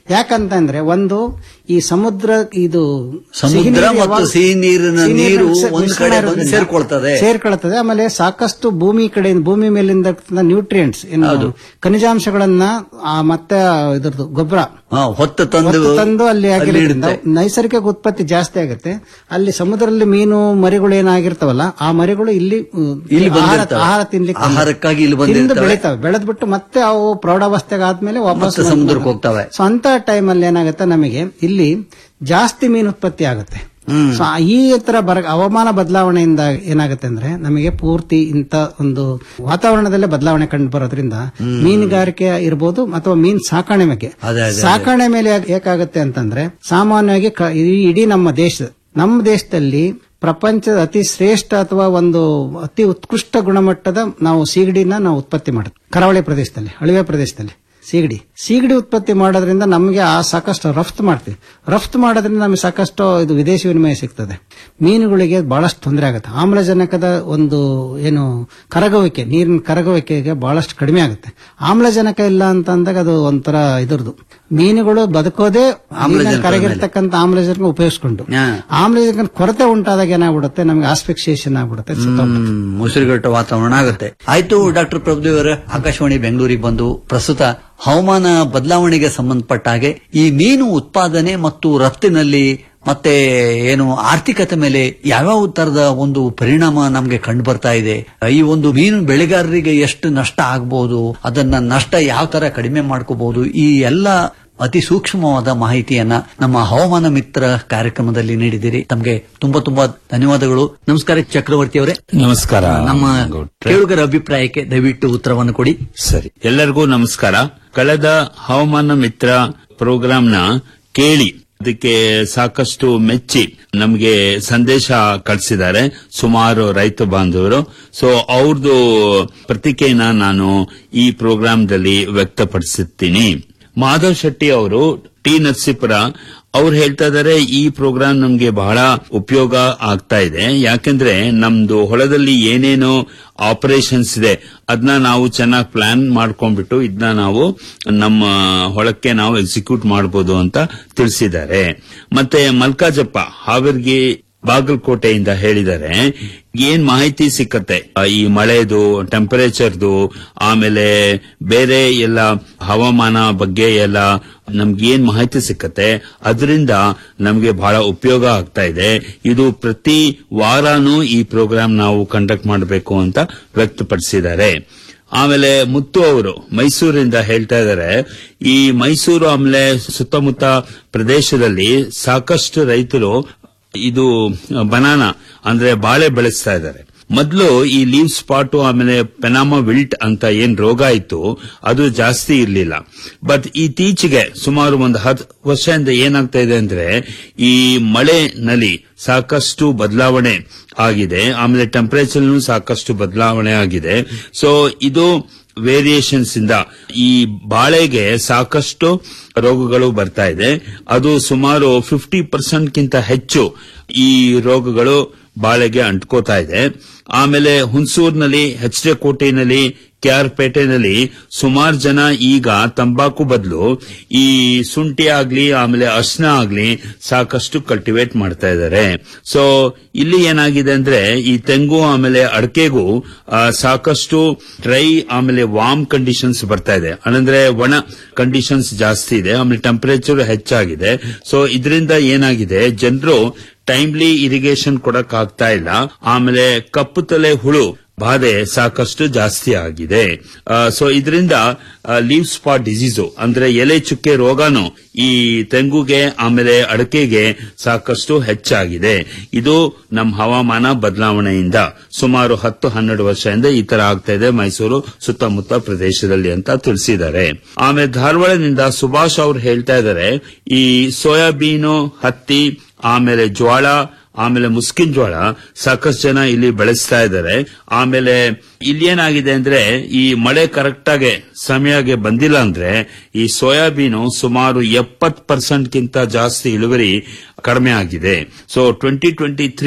ಯಾಕಂತಂದ್ರೆ ಒಂದು ಈ ಸಮುದ್ರ ಇದು ಸಮುದ್ರ ಸಿಹಿ ನೀರು ಮತ್ತು ಯಾವಾಗ- ಸಿಹಿ ನೀರಿನ ಸಿಹಿ ನೀರು ಮಿಶ್ರ- ಒಂದ್ ಮಿಶ್ರಣ ಕಡೆ ಬಂದು ಇರೋದ್ರಿಂದ ಸೇರ್ಕೊಳ್ತದೆ. ಸೇರ್ಕೊಳ್ತದೆ ಆಮೇಲೆ ಸಾಕಷ್ಟು ಭೂಮಿ ಕಡೆಯಿಂದ ಭೂಮಿ ಮೇಲಿಂದ ನ್ಯೂಟ್ರಿಯೆಂಟ್ಸ್ ಖನಿಜಾಂಶಗಳನ್ನ ಆ, ಮತ್ತೆ ಇದ್ರದ್ದು ಗೊಬ್ಬರ ಹಾ, ಹೊತ್ತು ತಂದು ಹೊತ್ತು ತಂದು ಅಲ್ಲಿ ಅಲ್ಲಿ ಆಗಿರೋದ್ರಿಂದ ಇಡುತ್ತೆ. ನೈಸರ್ಗಿಕ ಉತ್ಪತ್ತಿ ಜಾಸ್ತಿ ಆಗುತ್ತೆ ಅಲ್ಲಿ ಸಮುದ್ರದಲ್ಲಿ ಮೀನು ಮರಿಗಳು ಏನಾಗಿರ್ತಾವಲ್ಲ ಆ ಮರಿಗಳು ಇಲ್ಲಿ ಉಮ್, ಇಲ್ಲಿ ಆಹಾರ ಬಂದಿರ್ತವೆ. ಆಹಾರ ತಿನ್ಲಿಕ್ಕೆ ಆಹಾರಕ್ಕಾಗಿ ಇಲ್ಲಿ ತಿಂದು ಬಂದಿರ್ತವೆ. ಬೆಳಿತಾವೆ ಬೆಳೆದ್ಬಿಟ್ಟು ಮತ್ತೆ ಅವು ಪ್ರೌಢಾವಸ್ಥೆಗೆ ಆದ್ಮೇಲೆ ವಾಪಸ್ ಮತ್ತೆ ಸಮುದ್ರಕ್ಕೆ ಹೋಗ್ತವೆ. ಸೊ ಅಂತ ಟೈಮ್ ಅಲ್ಲಿ ಏನಾಗುತ್ತೆ ನಮಗೆ ಇಲ್ಲಿ ಜಾಸ್ತಿ ಮೀನು ಉತ್ಪತ್ತಿ ಆಗುತ್ತೆ ಸೊ ಈ ತರ ಬರ ಹವಾಮಾನ ಬದಲಾವಣೆಯಿಂದ ಏನಾಗುತ್ತೆ ಅಂದ್ರೆ ನಮಗೆ ಪೂರ್ತಿ ಇಂತ ಒಂದು ವಾತಾವರಣದಲ್ಲೇ ಬದಲಾವಣೆ ಕಂಡು ಬರೋದ್ರಿಂದ ಮೀನುಗಾರಿಕೆ ಇರ್ಬೋದು ಅಥವಾ ಮೀನ್ ಸಾಕಣೆ ಬಗ್ಗೆ ಅದೇ, ಅದೇ, ಸಾಕಣೆ ಮೇಲೆ ಯಾಕ್- ಏಕಾಗುತ್ತೆ ಅಂತಂದ್ರೆ ಸಾಮಾನ್ಯವಾಗಿ ಕ- ಈ ಇಡೀ ನಮ್ಮ ದೇಶ ನಮ್ಮ ದೇಶದಲ್ಲಿ ಪ್ರಪಂಚದ ಅತಿ ಶ್ರೇಷ್ಠ ಅಥವಾ ಒಂದು ಅತಿ ಉತ್ಕೃಷ್ಟ ಗುಣಮಟ್ಟದ ನಾವು ಸೀಗಡಿನ ನಾವು ಉತ್ಪತ್ತಿ ಮಾಡುತ್ತೆ ಕರಾವಳಿ ಪ್ರದೇಶದಲ್ಲಿ ಅಳಿವೆ ಪ್ರದೇಶದಲ್ಲಿ ಸೀಗಡಿ ಸೀಗಡಿ ಉತ್ಪತ್ತಿ ಮಾಡೋದ್ರಿಂದ ನಮಗೆ ಆ ಸಾಕಷ್ಟು ರಫ್ತು ಮಾಡ್ತೀವಿ ರಫ್ತು ಮಾಡೋದ್ರಿಂದ ನಮಗೆ ಸಾಕಷ್ಟು ಇದು ವಿದೇಶಿ ವಿನಿಮಯ ಸಿಗ್ತದೆ ಮೀನುಗಳಿಗೆ ಬಹಳಷ್ಟು ತೊಂದರೆ ಆಗುತ್ತೆ ಆಮ್ಲಜನಕದ ಒಂದು ಏನು ಕರಗುವಿಕೆ ನೀರಿನ ಕರಗುವಿಕೆಗೆ ಬಹಳಷ್ಟು ಕಡಿಮೆ ಆಗುತ್ತೆ ಆಮ್ಲಜನಕ ಇಲ್ಲ ಅಂತ ಅಂದಾಗ ಅದು ಒಂಥರ ಇದ್ರದ್ದು ಮೀನುಗಳು ಬದುಕೋದೇ ಆಮ್ಲಜನಕದ ಕರಗಿರ್ತಕ್ಕಂಥ ಆಮ್ಲಜನಕ ಉಪಯೋಗಿಸ್ಕೊಂಡು ಹಾ. ಆಮ್ಲಜನಕ ಕೊರತೆ ಉಂಟಾದಾಗ ಏನಾಗ್ಬಿಡುತ್ತೆ ನಮಗೆ ಆಸ್ಫಿಕ್ಸಿಯೇಷನ್ ಆಗ್ಬಿಡುತ್ತೆ ಸತ್ತೋಗ್ಬಿಡುತ್ತೆ. ಹ್ಮ್, ಮುಸುರುಗಟ್ಟ ವಾತಾವರಣ ಆಗುತ್ತೆ ಆಯ್ತು ಡಾಕ್ಟರ್ ಪ್ರಭುದೇವ್ ಅವರ ಆಕಾಶವಾಣಿ ಬೆಂಗಳೂರಿಗೆ ಬಂದು ಪ್ರಸ್ತುತ ಹವಾಮಾನ ಬದಲಾವಣೆಗೆ ಸಂಬಂಧಪಟ್ಟ ಹಾಗೆ ಈ ಮೀನು ಉತ್ಪಾದನೆ ಮತ್ತು ರಫ್ತಿನಲ್ಲಿ ಮತ್ತೆ ಏನು ಆರ್ಥಿಕತೆ ಮೇಲೆ ಯಾವ್ಯಾವ ತರದ ಒಂದು ಪರಿಣಾಮ ನಮಗೆ ಕಂಡು ಬರ್ತಾ ಇದೆ ಈ ಒಂದು ಮೀನು ಬೆಳೆಗಾರರಿಗೆ ಎಷ್ಟು ನಷ್ಟ ಆಗಬಹುದು ಅದನ್ನ ನಷ್ಟ ಯಾವ ತರ ಕಡಿಮೆ ಮಾಡ್ಕೋಬಹುದು ಈ ಎಲ್ಲ ಅತಿ ಸೂಕ್ಷ್ಮವಾದ ಮಾಹಿತಿಯನ್ನ ನಮ್ಮ ಹವಾಮಾನ ಮಿತ್ರ ಕಾರ್ಯಕ್ರಮದಲ್ಲಿ ನೀಡಿದಿರಿ ತಮಗೆ ತುಂಬಾ ತುಂಬಾ ಧನ್ಯವಾದಗಳು ನಮಸ್ಕಾರ ಚಕ್ರವರ್ತಿ ಅವರೇ ನಮಸ್ಕಾರ ನಮ್ಮ ಗೌಡ್ರೆ. ಕೇಳುಗರ ಅಭಿಪ್ರಾಯಕ್ಕೆ ದಯವಿಟ್ಟು ಉತ್ತರವನ್ನು ಕೊಡಿ ಸರಿ ಎಲ್ಲರಿಗೂ ನಮಸ್ಕಾರ ಕಳೆದ ಹವಾಮಾನ ಮಿತ್ರ ಪ್ರೋಗ್ರಾಂನ ಕೇಳಿ ಅದಕ್ಕೆ ಸಾಕಷ್ಟು ಮೆಚ್ಚಿ ನಮಗೆ ಸಂದೇಶ ಕಳಿಸಿದ್ದಾರೆ ಸುಮಾರು ರೈತ ಬಾಂಧವರು ಸೊ ಅವ್ರದ್ದು ಪ್ರತಿಕೆಯನ್ನ ನಾನು ಈ ಪ್ರೋಗ್ರಾಂದಲ್ಲಿ ವ್ಯಕ್ತಪಡಿಸುತ್ತೀನಿ ಮಾಧವ್ ಶೆಟ್ಟಿ ಅವರು ಟಿ ನರಸೀಪುರ ಅವ್ರು ಹೇಳ್ತಾ ಇದಾರೆ ಈ ಪ್ರೋಗ್ರಾಂ ನಮ್ಗೆ ಬಹಳ ಉಪಯೋಗ ಆಗ್ತಾ ಇದೆ ಯಾಕೆಂದ್ರೆ ನಮ್ದು ಹೊಲದಲ್ಲಿ ಏನೇನು ಆಪರೇಷನ್ಸ್ ಇದೆ ಅದನ್ನ ನಾವು ಚೆನ್ನಾಗಿ ಪ್ಲಾನ್ ಮಾಡ್ಕೊಂಡ್ಬಿಟ್ಟು ಇದನ್ನ ನಾವು ನಮ್ಮ ಹೊಳಕ್ಕೆ ನಾವು ಎಕ್ಸಿಕ್ಯೂಟ್ ಮಾಡಬಹುದು ಅಂತ ತಿಳಿಸಿದ್ದಾರೆ ಮತ್ತೆ ಮಲ್ಕಾಜಪ್ಪ ಹಾವೇರಿಗೆ ಬಾಗಲಕೋಟೆಯಿಂದ ಹೇಳಿದ್ದಾರೆ ಏನ್ ಮಾಹಿತಿ ಸಿಕ್ಕತ್ತೆ ಆ, ಈ ಮಳೆದು ಟೆಂಪರೇಚರ್ದು ಆಮೇಲೆ ಬೇರೆ ಎಲ್ಲ ಹವಾಮಾನ ಬಗ್ಗೆ ಎಲ್ಲ ನಮ್ಗೆ ಏನ್ ಮಾಹಿತಿ ಸಿಕ್ಕತ್ತೆ ಅದರಿಂದ ನಮ್ಗೆ ಬಹಳ ಉಪಯೋಗ ಆಗ್ತಾ ಇದೆ ಇದು ಪ್ರತಿ ವಾರಾನೂ ಈ ಪ್ರೋಗ್ರಾಂ ನಾವು ಕಂಡಕ್ಟ್ ಮಾಡಬೇಕು ಅಂತ ವ್ಯಕ್ತಪಡಿಸಿದ್ದಾರೆ ಆಮೇಲೆ ಮುತ್ತು ಅವರು ಮೈಸೂರಿಂದ ಹೇಳ್ತಾ ಇದ್ದಾರೆ ಈ ಮೈಸೂರು ಆಮೇಲೆ ಸುತ್ತಮುತ್ತ ಪ್ರದೇಶದಲ್ಲಿ ಸಾಕಷ್ಟು ರೈತರು ಇದು ಬನಾನಾ ಅಂದ್ರೆ ಬಾಳೆ ಬೆಳೆಸ್ತಾ ಇದ್ದಾರೆ ಮೊದಲು ಈ ಲೀವ್ ಸ್ಪಾಟು ಆಮೇಲೆ ಪೆನಾಮ ವಿಲ್ಟ್ ಅಂತ ಏನ್ ರೋಗ ಇತ್ತು ಅದು ಜಾಸ್ತಿ ಇರಲಿಲ್ಲ ಬಟ್ ಇತ್ತೀಚೆಗೆ ಸುಮಾರು ಒಂದು ಹತ್ತು ವರ್ಷದಿಂದ ಏನಾಗ್ತಾ ಇದೆ ಅಂದ್ರೆ ಈ ಮಳೆನಲ್ಲಿ ಸಾಕಷ್ಟು ಬದಲಾವಣೆ ಆಗಿದೆ ಆಮೇಲೆ ಟೆಂಪರೇಚರ್ ಸಾಕಷ್ಟು ಬದಲಾವಣೆ ಆಗಿದೆ ಸೊ ಇದು ವೇರಿಯೇಷನ್ಸ್ ಇಂದ ಈ ಬಾಳೆಗೆ ಸಾಕಷ್ಟು ರೋಗಗಳು ಬರ್ತಾ ಇದೆ ಅದು ಸುಮಾರು ಫಿಫ್ಟಿ ಪರ್ಸೆಂಟ್ಗಿಂತ ಹೆಚ್ಚು ಈ ರೋಗಗಳು ಬಾಳೆಗೆ ಅಂಟ್ಕೋತಾ ಇದೆ ಆಮೇಲೆ ಹುಣಸೂರಿನಲ್ಲಿ ಎಚ್ ಡಿ ಕೋಟೆನಲ್ಲಿ ಕೆಆರ್ಪೇಟೆನಲ್ಲಿ ಸುಮಾರು ಜನ ಈಗ ತಂಬಾಕು ಬದಲು ಈ ಶುಂಠಿ ಆಗ್ಲಿ ಆಮೇಲೆ ಅರ್ಶನ ಆಗ್ಲಿ ಸಾಕಷ್ಟು ಕಲ್ಟಿವೇಟ್ ಮಾಡ್ತಾ ಇದ್ದಾರೆ ಸೊ ಇಲ್ಲಿ ಏನಾಗಿದೆ ಅಂದ್ರೆ ಈ ತೆಂಗು ಆಮೇಲೆ ಅಡಕೆಗೂ ಆ, ಸಾಕಷ್ಟು ಡ್ರೈ ಆಮೇಲೆ ವಾರ್ಮ್ ಕಂಡೀಷನ್ಸ್ ಬರ್ತಾ ಇದೆ ಅಂದ್ರೆ ಒಣ ಕಂಡೀಷನ್ಸ್ ಜಾಸ್ತಿ ಇದೆ ಆಮೇಲೆ ಟೆಂಪರೇಚರ್ ಹೆಚ್ಚಾಗಿದೆ ಸೊ ಇದರಿಂದ ಏನಾಗಿದೆ ಜನರು ಟೈಮ್ಲಿ ಇರಿಗೇಷನ್ ಕೊಡಕ್ ಆಗ್ತಾ ಇಲ್ಲ ಆಮೇಲೆ ಕಪ್ಪು ತಲೆ ಹುಳು ಬಾಧೆ ಸಾಕಷ್ಟು ಜಾಸ್ತಿ ಆಗಿದೆ ಸೊ ಇದರಿಂದ ಲೀವ್ ಸ್ಪಾಟ್ ಡಿಸೀಸು ಅಂದ್ರೆ ಎಲೆ ಚುಕ್ಕೆ ರೋಗನು ಈ ತೆಂಗುಗೆ ಆಮೇಲೆ ಅಡಕೆಗೆ ಸಾಕಷ್ಟು ಹೆಚ್ಚಾಗಿದೆ ಇದು ನಮ್ಮ ಹವಾಮಾನ ಬದಲಾವಣೆಯಿಂದ ಸುಮಾರು ಹತ್ತು ಹನ್ನೆರಡು ವರ್ಷದಿಂದ ಈ ತರ ಆಗ್ತಾ ಇದೆ ಮೈಸೂರು ಸುತ್ತಮುತ್ತ ಪ್ರದೇಶದಲ್ಲಿ ಅಂತ ತಿಳಿಸಿದ್ದಾರೆ ಆಮೇಲೆ ಧಾರವಾಡದಿಂದ ಸುಭಾಷ್ ಅವ್ರು ಹೇಳ್ತಾ ಇದ್ದಾರೆ ಈ ಸೋಯಾಬೀನು ಹತ್ತಿ ಆಮೇಲೆ ಜ್ವಾಳ ಆಮೇಲೆ ಮುಸ್ಕಿನ್ ಜೋಳ ಸಾಕಷ್ಟು ಜನ ಇಲ್ಲಿ ಬೆಳೆಸ್ತಾ ಇದ್ದಾರೆ ಆಮೇಲೆ ಇಲ್ಲಿ ಏನಾಗಿದೆ ಅಂದ್ರೆ ಈ ಮಳೆ ಕರೆಕ್ಟ್ ಆಗಿ ಸಮಯಕ್ಕೆ ಬಂದಿಲ್ಲ ಅಂದ್ರೆ ಈ ಸೋಯಾಬೀನು ಸುಮಾರು ಎಪ್ಪತ್ ಪರ್ಸೆಂಟ್ ಗಿಂತ ಜಾಸ್ತಿ ಇಳುವರಿ ಕಡಿಮೆ ಆಗಿದೆ so twenty twenty three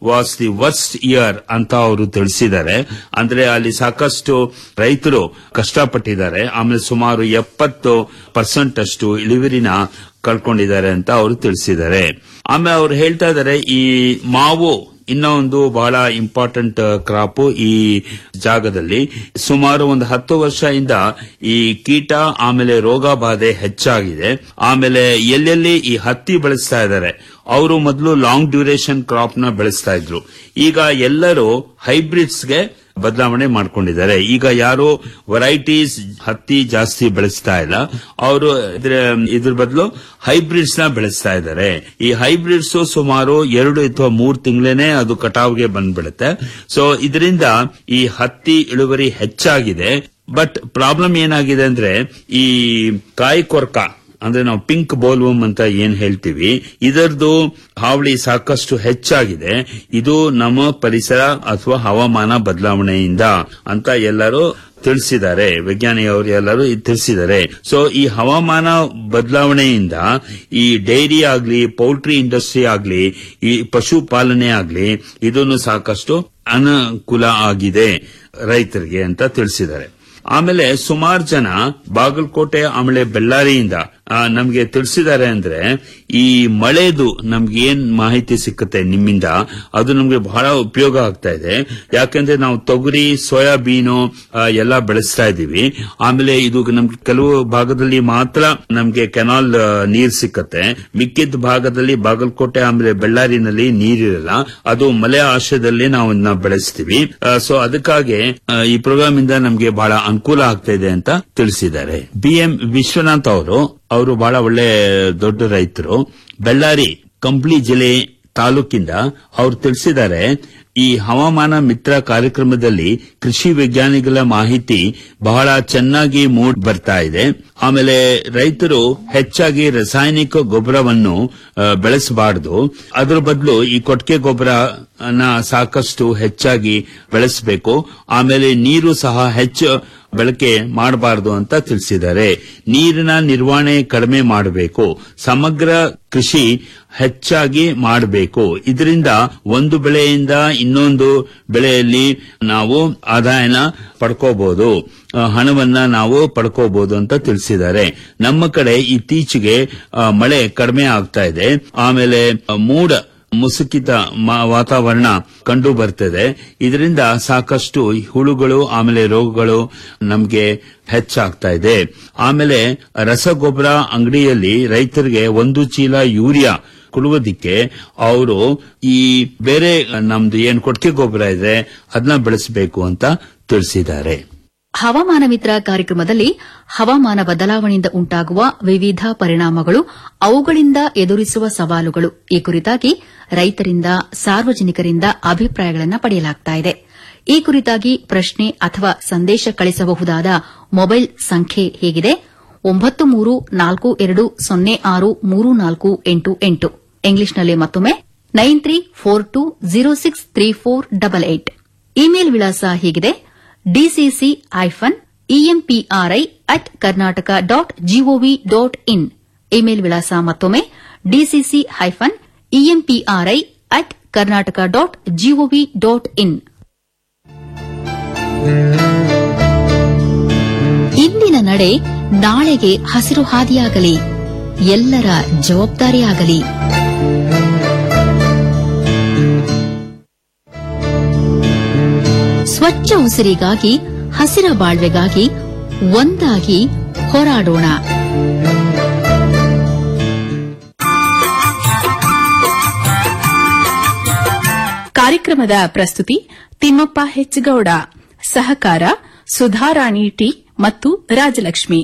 was the worst year ಅಂತ ಅವರು ತಿಳಿಸಿದ್ದಾರೆ ಅಂದ್ರೆ ಅಲ್ಲಿ ಸಾಕಷ್ಟು ರೈತರು ಕಷ್ಟಪಟ್ಟಿದ್ದಾರೆ ಆಮೇಲೆ ಸುಮಾರು ಎಪ್ಪತ್ತು ಪರ್ಸೆಂಟ್ ಅಷ್ಟು ಇಳುವರಿನ ಕಳ್ಕೊಂಡಿದ್ದಾರೆ ಅಂತ ಅವರು ತಿಳಿಸಿದ್ದಾರೆ ಆಮೇಲೆ ಅವರು ಹೇಳ್ತಾ ಇದ್ದಾರೆ ಈ ಮಾವು ಇನ್ನ ಒಂದು ಬಹಳ ಇಂಪಾರ್ಟೆಂಟ್ ಕ್ರಾಪ್ ಈ ಜಾಗದಲ್ಲಿ ಸುಮಾರು ಒಂದು ಹತ್ತು ವರ್ಷದಿಂದ ಈ ಕೀಟ ಆಮೇಲೆ ರೋಗ ಬಾಧೆ ಹೆಚ್ಚಾಗಿದೆ ಆಮೇಲೆ ಎಲ್ಲೆಲ್ಲಿ ಈ ಹತ್ತಿ ಬೆಳೆಸ್ತಾ ಇದ್ದಾರೆ ಅವರು ಮೊದಲು ಲಾಂಗ್ ಡ್ಯೂರೇಷನ್ ಕ್ರಾಪ್ ನ ಬೆಳೆಸ್ತಾ ಇದ್ರು ಈಗ ಎಲ್ಲರೂ ಹೈಬ್ರಿಡ್ಸ್ಗೆ ಬದಲಾವಣೆ ಮಾಡ್ಕೊಂಡಿದ್ದಾರೆ ಈಗ ಯಾರು ವೆರೈಟೀಸ್ ಹತ್ತಿ ಜಾಸ್ತಿ ಬೆಳೆಸ್ತಾ ಇಲ್ಲ ಅವರು ಇದ್ರ ಬದಲು ಹೈಬ್ರಿಡ್ಸ್ ನ ಬೆಳೆಸ್ತಾ ಇದ್ದಾರೆ ಈ ಹೈಬ್ರಿಡ್ಸ್ ಸುಮಾರು ಎರಡು ಅಥವಾ ಮೂರು ತಿಂಗಳೇನೆ ಅದು ಕಟಾವ್ಗೆ ಬಂದ್ಬಿಡುತ್ತೆ ಸೊ ಇದರಿಂದ ಈ ಹತ್ತಿ ಇಳುವರಿ ಹೆಚ್ಚಾಗಿದೆ ಬಟ್ ಪ್ರಾಬ್ಲಮ್ ಏನಾಗಿದೆ ಅಂದ್ರೆ ಈ ಕಾಯಿ ಕೊರ್ಕ ಅಂದ್ರೆ ನಾವು ಪಿಂಕ್ ಬೋಲ್ವಮ್ ಅಂತ ಏನ್ ಹೇಳ್ತೀವಿ ಇದರದು ಹಾವಳಿ ಸಾಕಷ್ಟು ಹೆಚ್ಚಾಗಿದೆ ಇದು ನಮ್ಮ ಪರಿಸರ ಅಥವಾ ಹವಾಮಾನ ಬದಲಾವಣೆಯಿಂದ ಅಂತ ಎಲ್ಲರೂ ತಿಳಿಸಿದ್ದಾರೆ ವಿಜ್ಞಾನಿಯವರು ಎಲ್ಲರೂ ಇದ್ ತಿಳಿಸಿದ್ದಾರೆ ಸೊ ಈ ಹವಾಮಾನ ಬದಲಾವಣೆಯಿಂದ ಈ ಡೈರಿ ಆಗ್ಲಿ ಪೌಲ್ಟ್ರಿ ಇಂಡಸ್ಟ್ರಿ ಆಗ್ಲಿ ಈ ಪಶುಪಾಲನೆ ಆಗ್ಲಿ ಇದನ್ನು ಸಾಕಷ್ಟು ಅನುಕೂಲ ಆಗಿದೆ ರೈತರಿಗೆ ಅಂತ ತಿಳಿಸಿದ್ದಾರೆ ಆಮೇಲೆ ಸುಮಾರು ಜನ ಬಾಗಲಕೋಟೆ ಆಮೇಲೆ ಬೆಳ್ಳಾರಿಯಿಂದ ಆ, ನಮ್ಗೆ ತಿಳಿಸಿದ್ದಾರೆ ಅಂದ್ರೆ ಈ ಮಳೆದು ನಮ್ಗೆ ಏನ್ ಮಾಹಿತಿ ಸಿಕ್ಕುತ್ತೆ ನಿಮ್ಮಿಂದ ಅದು ನಮ್ಗೆ ಬಹಳ ಉಪಯೋಗ ಆಗ್ತಾ ಇದೆ ಯಾಕಂದ್ರೆ ನಾವು ತೊಗರಿ ಸೋಯಾಬೀನು ಆ, ಎಲ್ಲ ಬೆಳೆಸ್ತಾ ಇದೀವಿ ಆಮೇಲೆ ಇದು ನಮ್ಗೆ ಕೆಲವು ಭಾಗದಲ್ಲಿ ಮಾತ್ರ ನಮ್ಗೆ ಕೆನಾಲ್ ಆ, ನೀರ್ ಸಿಕ್ಕತ್ತೆ ಮಿಕ್ಕಿದ ಭಾಗದಲ್ಲಿ ಬಾಗಲಕೋಟೆ ಆಮೇಲೆ ಬೆಳ್ಳಾರಿನಲ್ಲಿ ನೀರಿರಲ್ಲ ಅದು ಮಳೆ ಆಶ್ರಯದಲ್ಲಿ ನಾವು ಇದನ್ನ ಬೆಳೆಸ್ತೀವಿ ಸೊ ಅದಕ್ಕಾಗಿ ಆ, ಈ ಪ್ರೋಗ್ರಾಮ್ ಇಂದ ನಮ್ಗೆ ಬಹಳ ಅನುಕೂಲ ಆಗ್ತಾ ಇದೆ ಅಂತ ತಿಳಿಸಿದ್ದಾರೆ ಬಿ ಎಂ ವಿಶ್ವನಾಥ್ ಅವರು ಅವರು ಬಹಳ ಒಳ್ಳೆ ದೊಡ್ಡ ರೈತರು ಬೆಳ್ಳಾರಿ ಕಂಪ್ಲಿ ಜಿಲ್ಲೆ ತಾಲೂಕಿಂದ ಅವರು ತಿಳಿಸಿದ್ದಾರೆ ಈ ಹವಾಮಾನ ಮಿತ್ರ ಕಾರ್ಯಕ್ರಮದಲ್ಲಿ ಕೃಷಿ ವಿಜ್ಞಾನಿಗಳ ಮಾಹಿತಿ ಬಹಳ ಚೆನ್ನಾಗಿ ಮೂಡ್ ಬರ್ತಾ ಇದೆ ಆಮೇಲೆ ರೈತರು ಹೆಚ್ಚಾಗಿ ರಾಸಾಯನಿಕ ಗೊಬ್ಬರವನ್ನು ಆ, ಬೆಳೆಸಬಾರದು ಅದರ ಬದಲು ಈ ಕೊಟ್ಟಿಗೆ ಗೊಬ್ಬರನ ಸಾಕಷ್ಟು ಹೆಚ್ಚಾಗಿ ಬೆಳೆಸಬೇಕು ಆಮೇಲೆ ನೀರು ಸಹ ಹೆಚ್ಚು ಬಳಕೆ ಮಾಡಬಾರದು ಅಂತ ತಿಳಿಸಿದ್ದಾರೆ ನೀರಿನ ನಿರ್ವಹಣೆ ಕಡಿಮೆ ಮಾಡಬೇಕು ಸಮಗ್ರ ಕೃಷಿ ಹೆಚ್ಚಾಗಿ ಮಾಡಬೇಕು ಇದರಿಂದ ಒಂದು ಬೆಳೆಯಿಂದ ಇನ್ನೊಂದು ಬೆಳೆಯಲ್ಲಿ ನಾವು ಆದಾಯನ ಪಡ್ಕೋಬಹುದು ಆ, ಹಣವನ್ನ ನಾವು ಪಡ್ಕೋಬಹುದು ಅಂತ ತಿಳಿಸಿದ್ದಾರೆ ನಮ್ಮ ಕಡೆ ಇತ್ತೀಚೆಗೆ ಆ, ಮಳೆ ಕಡಿಮೆ ಆಗ್ತಾ ಇದೆ ಆಮೇಲೆ ಆ, ಮೂಡ ಮುಸುಕಿತ ಮ- ವಾತಾವರಣ ಕಂಡು ಬರ್ತದೆ ಇದರಿಂದ ಸಾಕಷ್ಟು ಹುಳುಗಳು ಆಮೇಲೆ ರೋಗಗಳು ನಮಗೆ ಹೆಚ್ಚಾಗ್ತಾ ಇದೆ ಆಮೇಲೆ ರಸಗೊಬ್ಬರ ಅಂಗಡಿಯಲ್ಲಿ ರೈತರಿಗೆ ಒಂದು ಚೀಲ ಯೂರಿಯಾ ಕೊಡುವುದಕ್ಕೆ ಅವರು ಈ ಬೇರೆ ನಮ್ದು ಏನ್ ಕೊಟ್ಟಿಗೆ ಗೊಬ್ಬರ ಇದೆ ಅದನ್ನ ಬೆಳೆಸಬೇಕು ಅಂತ ತಿಳಿಸಿದ್ದಾರೆ ಹವಾಮಾನ ಮಿತ್ರ ಕಾರ್ಯಕ್ರಮದಲ್ಲಿ ಹವಾಮಾನ ಬದಲಾವಣೆಯಿಂದ ಉಂಟಾಗುವ ವಿವಿಧ ಪರಿಣಾಮಗಳು ಅವುಗಳಿಂದ ಎದುರಿಸುವ ಸವಾಲುಗಳು ಈ ಕುರಿತಾಗಿ ರೈತರಿಂದ ಸಾರ್ವಜನಿಕರಿಂದ ಅಭಿಪ್ರಾಯಗಳನ್ನು ಪಡೆಯಲಾಗ್ತಾ ಇದೆ ಈ ಕುರಿತಾಗಿ ಪ್ರಶ್ನೆ ಅಥವಾ ಸಂದೇಶ ಕಳಿಸಬಹುದಾದ ಮೊಬೈಲ್ ಸಂಖ್ಯೆ ಹೇಗಿದೆ ಒಂಬತ್ತು ಮೂರು ನಾಲ್ಕು ಎರಡು ಸೊನ್ನೆ ಆರು ಮೂರು ನಾಲ್ಕು ಎಂಟು ಎಂಟು ಇಂಗ್ಲಿಷ್ನಲ್ಲಿ ಮತ್ತೊಮ್ಮೆ nine three four two zero six three four double eight email ವಿಳಾಸ ಹೀಗಿದೆ DCC hyphen EMPRI at Karnataka dot GOV dot in email ವಿಳಾಸ ಮತ್ತೊಮ್ಮೆ DCC hyphen EMPRI at Karnataka dot GOV dot in ಇಂದಿನ ನಡೆ ನಾಳೆಗೆ ಹಸಿರು ಹಾದಿಯಾಗಲಿ ಎಲ್ಲರ ಜವಾಬ್ದಾರಿಯಾಗಲಿ ಸ್ವಚ್ಛ ಉಸಿರಿಗಾಗಿ ಹಸಿರ ಬಾಳ್ವೆಗಾಗಿ ಒಂದಾಗಿ ಹೋರಾಡೋಣ ಕಾರ್ಯಕ್ರಮದ ಪ್ರಸ್ತುತಿ ತಿಮ್ಮಪ್ಪ ಹೆಚ್ಗೌಡ ಸಹಕಾರ ಸುಧಾರಾಣಿ ಟಿ ಮತ್ತು ರಾಜಲಕ್ಷ್ಮಿ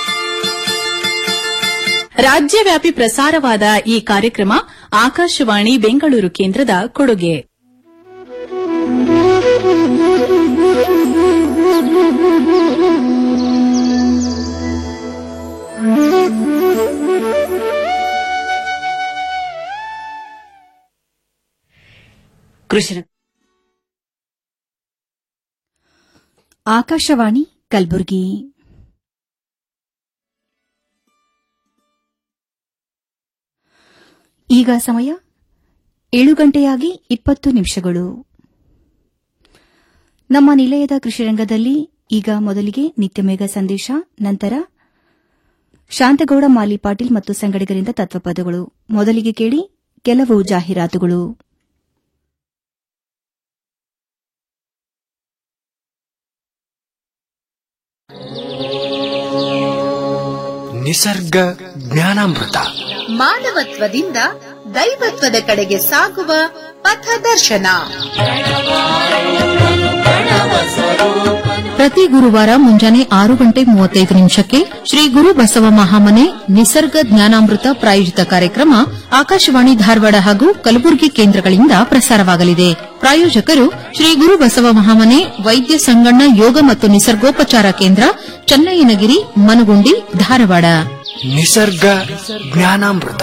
ರಾಜ್ಯವ್ಯಾಪಿ ಪ್ರಸಾರವಾದ ಈ ಕಾರ್ಯಕ್ರಮ ಆಕಾಶವಾಣಿ ಬೆಂಗಳೂರು ಕೇಂದ್ರದ ಕೊಡುಗೆ ಕೃಷಿ ಆಕಾಶವಾಣಿ ಕಲಬುರಗಿ ಈಗ ಸಮಯ ಏಳು ಗಂಟೆಯಾಗಿ ಇಪ್ಪತ್ತು ನಿಮಿಷಗಳು ನಮ್ಮ ನಿಲಯದ ಕೃಷಿ ರಂಗದಲ್ಲಿ ಈಗ ಮೊದಲಿಗೆ ನಿತ್ಯಮೇಘ ಸಂದೇಶ ನಂತರ ಶಾಂತಗೌಡ ಮಾಲಿ ಪಾಟೀಲ್ ಮತ್ತು ಸಂಗಡಿಗರಿಂದ ತತ್ವಪದಗಳು ಮೊದಲಿಗೆ ಕೇಳಿ ಕೆಲವು ಜಾಹೀರಾತುಗಳು ನಿಸರ್ಗ ಜ್ಞಾನಾಮೃತ ಮಾನವತ್ವದಿಂದ ದೈವತ್ವದ ಕಡೆಗೆ ಸಾಗುವ ಪಥದರ್ಶನ ಪ್ರತಿ ಗುರುವಾರ ಮುಂಜಾನೆ ಆರು ಗಂಟೆ ಮೂವತ್ತೈದು ನಿಮಿಷಕ್ಕೆ ಶ್ರೀ ಗುರು ಬಸವ ಮಹಾಮನೆ ನಿಸರ್ಗ ಜ್ಞಾನಾಮೃತ ಪ್ರಾಯೋಜಿತ ಕಾರ್ಯಕ್ರಮ ಆಕಾಶವಾಣಿ ಧಾರವಾಡ ಹಾಗೂ ಕಲಬುರಗಿ ಕೇಂದ್ರಗಳಿಂದ ಪ್ರಸಾರವಾಗಲಿದೆ ಪ್ರಾಯೋಜಕರು ಶ್ರೀ ಗುರು ಬಸವ ಮಹಾಮನೆ ವೈದ್ಯ ಸಂಗಣ್ಣ ಯೋಗ ಮತ್ತು ನಿಸರ್ಗೋಪಚಾರ ಕೇಂದ್ರ ಚನ್ನಯ್ಯನಗಿರಿ ಮನಗುಂಡಿ ಧಾರವಾಡ ನಿಸರ್ಗ ಜ್ಞಾನಾಮೃತ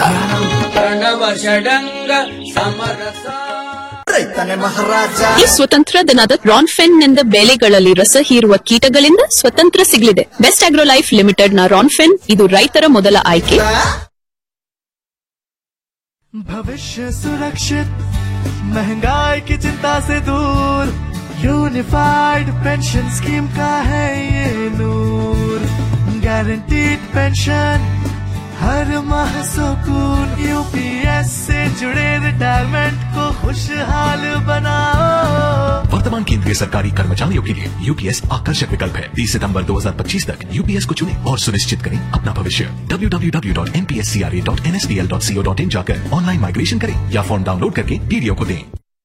ಈ ಸ್ವತಂತ್ರ ದಿನದ ರಾನ್ಫೆನ್ ಬೆಳೆಗಳಲ್ಲಿ ರಸ ಹೀರುವ ಕೀಟಗಳಿಂದ ಸ್ವತಂತ್ರ ಸಿಗಲಿದೆ ಬೆಸ್ಟ್ ಆಗ್ರೋ ಲೈಫ್ ಲಿಮಿಟೆಡ್ ನ ರಾನ್ಫೆನ್ ಇದು ರೈತರ ಮೊದಲ ಆಯ್ಕೆ भविष्य सुरक्षित महंगाई की चिंता से दूर यूनिफाइड पेंशन स्कीम का है ये नूर गारंटीड पेंशन हर माह सुकून यूपीएस से जुड़े रिटायरमेंट को खुशहाल बनाओ वर्तमान केंद्रीय सरकारी कर्मचारियों के लिए यूपीएस आकर्षक विकल्प है 30 सितंबर 2025 तक यूपीएस को चुनें और सुनिश्चित करें अपना भविष्य www.npscra.nsdl.co.in जाकर ऑनलाइन माइग्रेशन करें या फॉर्म डाउनलोड करके पीडीओ को दें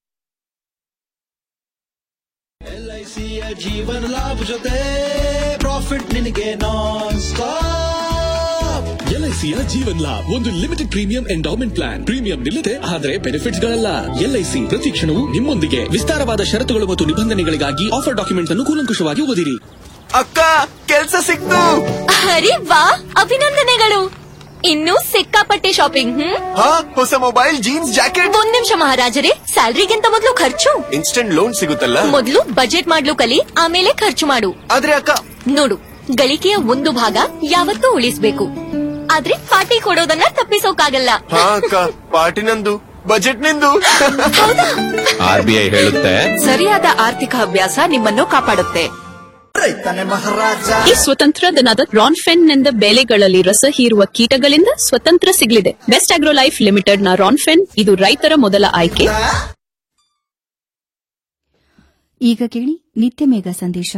ಎಲ್ಐಸಿಯ ಜೀವನ ಲಾಭ ಜೊತೆ ಪ್ರಾಫಿಟ್ ನಿನಗೆ ನಾನ್ ಸ್ಟಾಪ್ ಎಲ್ಐಸಿಯ ಜೀವನ್ ಲಾಭ್ ಒಂದು limited premium endowment plan premium ನಿಲ್ಲದೆ ಆದರೆ ಬೆನಿಫಿಟ್ಸ್ ಗಳಲ್ಲ ಎಲ್ಐಸಿ ಪ್ರತಿ ಕ್ಷಣವೂ ನಿಮ್ಮೊಂದಿಗೆ ವಿಸ್ತಾರವಾದ ಷರತ್ತುಗಳು ಮತ್ತು ನಿಬಂಧನೆಗಳಿಗಾಗಿ ಆಫರ್ ಡಾಕ್ಯುಮೆಂಟ್ ಅನ್ನು ಕೂಲಂಕುಷವಾಗಿ ಓದಿರಿ ಅಕ್ಕ ಕೆಲ್ಸ ಸಿಕ್ತು ಅರೆ ವಾ ಅಭಿನಂದನೆಗಳು ಇನ್ನೂ ಸಿಕ್ಕಾಪಟ್ಟೆ ಶಾಪಿಂಗ್ ಹ್ಮ್ ಹಾ ಹೊಸ ಮೊಬೈಲ್ ಜೀನ್ಸ್ ಜಾಕೆಟ್ ಒಂದ್ ನಿಮಿಷ ಮಹಾರಾಜರೇ ಸ್ಯಾಲ್ರಿಗಿಂತ ಮೊದಲು ಖರ್ಚು ಇನ್ಸ್ಟೆಂಟ್ ಲೋನ್ ಸಿಗುತ್ತಲ್ಲ ಮೊದಲು ಬಜೆಟ್ ಮಾಡ್ಲು ಕಲಿ ಆಮೇಲೆ ಖರ್ಚು ಮಾಡು ಆದ್ರೆ ಅಕ್ಕ ನೋಡು ಗಳಿಕೆಯ ಒಂದು ಭಾಗ ಯಾವತ್ತೂ ಉಳಿಸ್ಬೇಕು ಆದ್ರೆ ಪಾರ್ಟಿ ಕೊಡೋದನ್ನ ತಪ್ಪಿಸೋಕಾಗಲ್ಲ ಹಾ ಅಕ್ಕ ಪಾರ್ಟಿ ನಂದು ಬಜೆಟ್ ನಿಂದು ಆರ್ಬಿಐ ಹೇಳುತ್ತೆ ಸರಿಯಾದ ಆರ್ಥಿಕ ಅಭ್ಯಾಸ ನಿಮ್ಮನ್ನು ಕಾಪಾಡುತ್ತೆ ಈ ಸ್ವತಂತ್ರ ದಿನದ ರಾನ್ಫೆನ್ ನಿಂದ ಬೆಳೆಗಳಲ್ಲಿ ರಸ ಹೀರುವ ಕೀಟಗಳಿಂದ ಸ್ವತಂತ್ರ ಸಿಗಲಿದೆ ಬೆಸ್ಟ್ ಆಗ್ರೋ ಲೈಫ್ ಲಿಮಿಟೆಡ್ ನ ರಾನ್ಫೆನ್ ಇದು ರೈತರ ಮೊದಲ ಆಯ್ಕೆ ಈಗ ಕೇಳಿ ನಿತ್ಯ ಮೇಘ ಸಂದೇಶ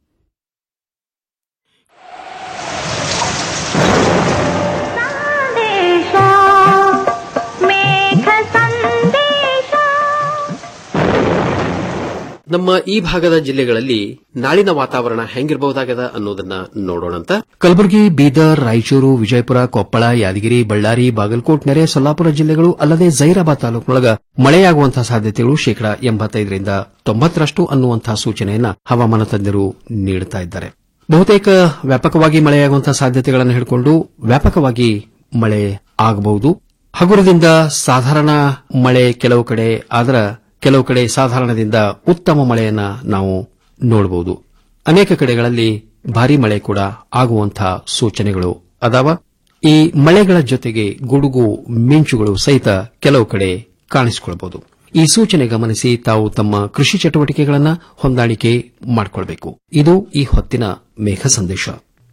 ನಮ್ಮ ಈ ಭಾಗದ ಜಿಲ್ಲೆಗಳಲ್ಲಿ ನಾಳಿನ ವಾತಾವರಣ ಹೆಂಗಿರಬಹುದಾಗದ ಅನ್ನೋದನ್ನ ನೋಡೋಣಂತ ಕಲಬುರಗಿ ಬೀದರ್ ರಾಯಚೂರು ವಿಜಯಪುರ ಕೊಪ್ಪಳ ಯಾದಗಿರಿ ಬಳ್ಳಾರಿ ಬಾಗಲಕೋಟ್ ನೆರೆ ಸೊಲ್ಲಾಪುರ ಜಿಲ್ಲೆಗಳು ಅಲ್ಲದೆ ಜೈರಾಬಾದ್ ತಾಲೂಕಿನೊಳಗ ಮಳೆಯಾಗುವಂತಹ ಸಾಧ್ಯತೆಗಳು ಶೇಕಡಾ ಎಂಬತ್ತೈದರಿಂದ ತೊಂಬತ್ತರಷ್ಟು ಅನ್ನುವಂತಹ ಸೂಚನೆಯನ್ನ ಹವಾಮಾನ ತಜ್ಞರು ನೀಡುತ್ತಾ ಇದ್ದಾರೆ ಬಹುತೇಕ ವ್ಯಾಪಕವಾಗಿ ಮಳೆಯಾಗುವಂತಹ ಸಾಧ್ಯತೆಗಳನ್ನು ಹಿಡಿಕೊಂಡು ವ್ಯಾಪಕವಾಗಿ ಮಳೆ ಆಗಬಹುದು ಹಗುರದಿಂದ ಸಾಧಾರಣ ಮಳೆ ಕೆಲವು ಕಡೆ ಆದ್ರ ಕೆಲವು ಕಡೆ ಸಾಧಾರಣದಿಂದ ಉತ್ತಮ ಮಳೆಯನ್ನ ನಾವು ನೋಡಬಹುದು ಅನೇಕ ಕಡೆಗಳಲ್ಲಿ ಭಾರೀ ಮಳೆ ಕೂಡ ಆಗುವಂತಹ ಸೂಚನೆಗಳು ಅದಾವ ಈ ಮಳೆಗಳ ಜೊತೆಗೆ ಗುಡುಗು ಮಿಂಚುಗಳು ಸಹಿತ ಕೆಲವು ಕಡೆ ಕಾಣಿಸಿಕೊಳ್ಳಬಹುದು ಈ ಸೂಚನೆ ಗಮನಿಸಿ ತಾವು ತಮ್ಮ ಕೃಷಿ ಚಟುವಟಿಕೆಗಳನ್ನು ಹೊಂದಾಣಿಕೆ ಮಾಡಿಕೊಳ್ಳಬೇಕು ಇದು ಈ ಹೊತ್ತಿನ ಮೇಘ ಸಂದೇಶ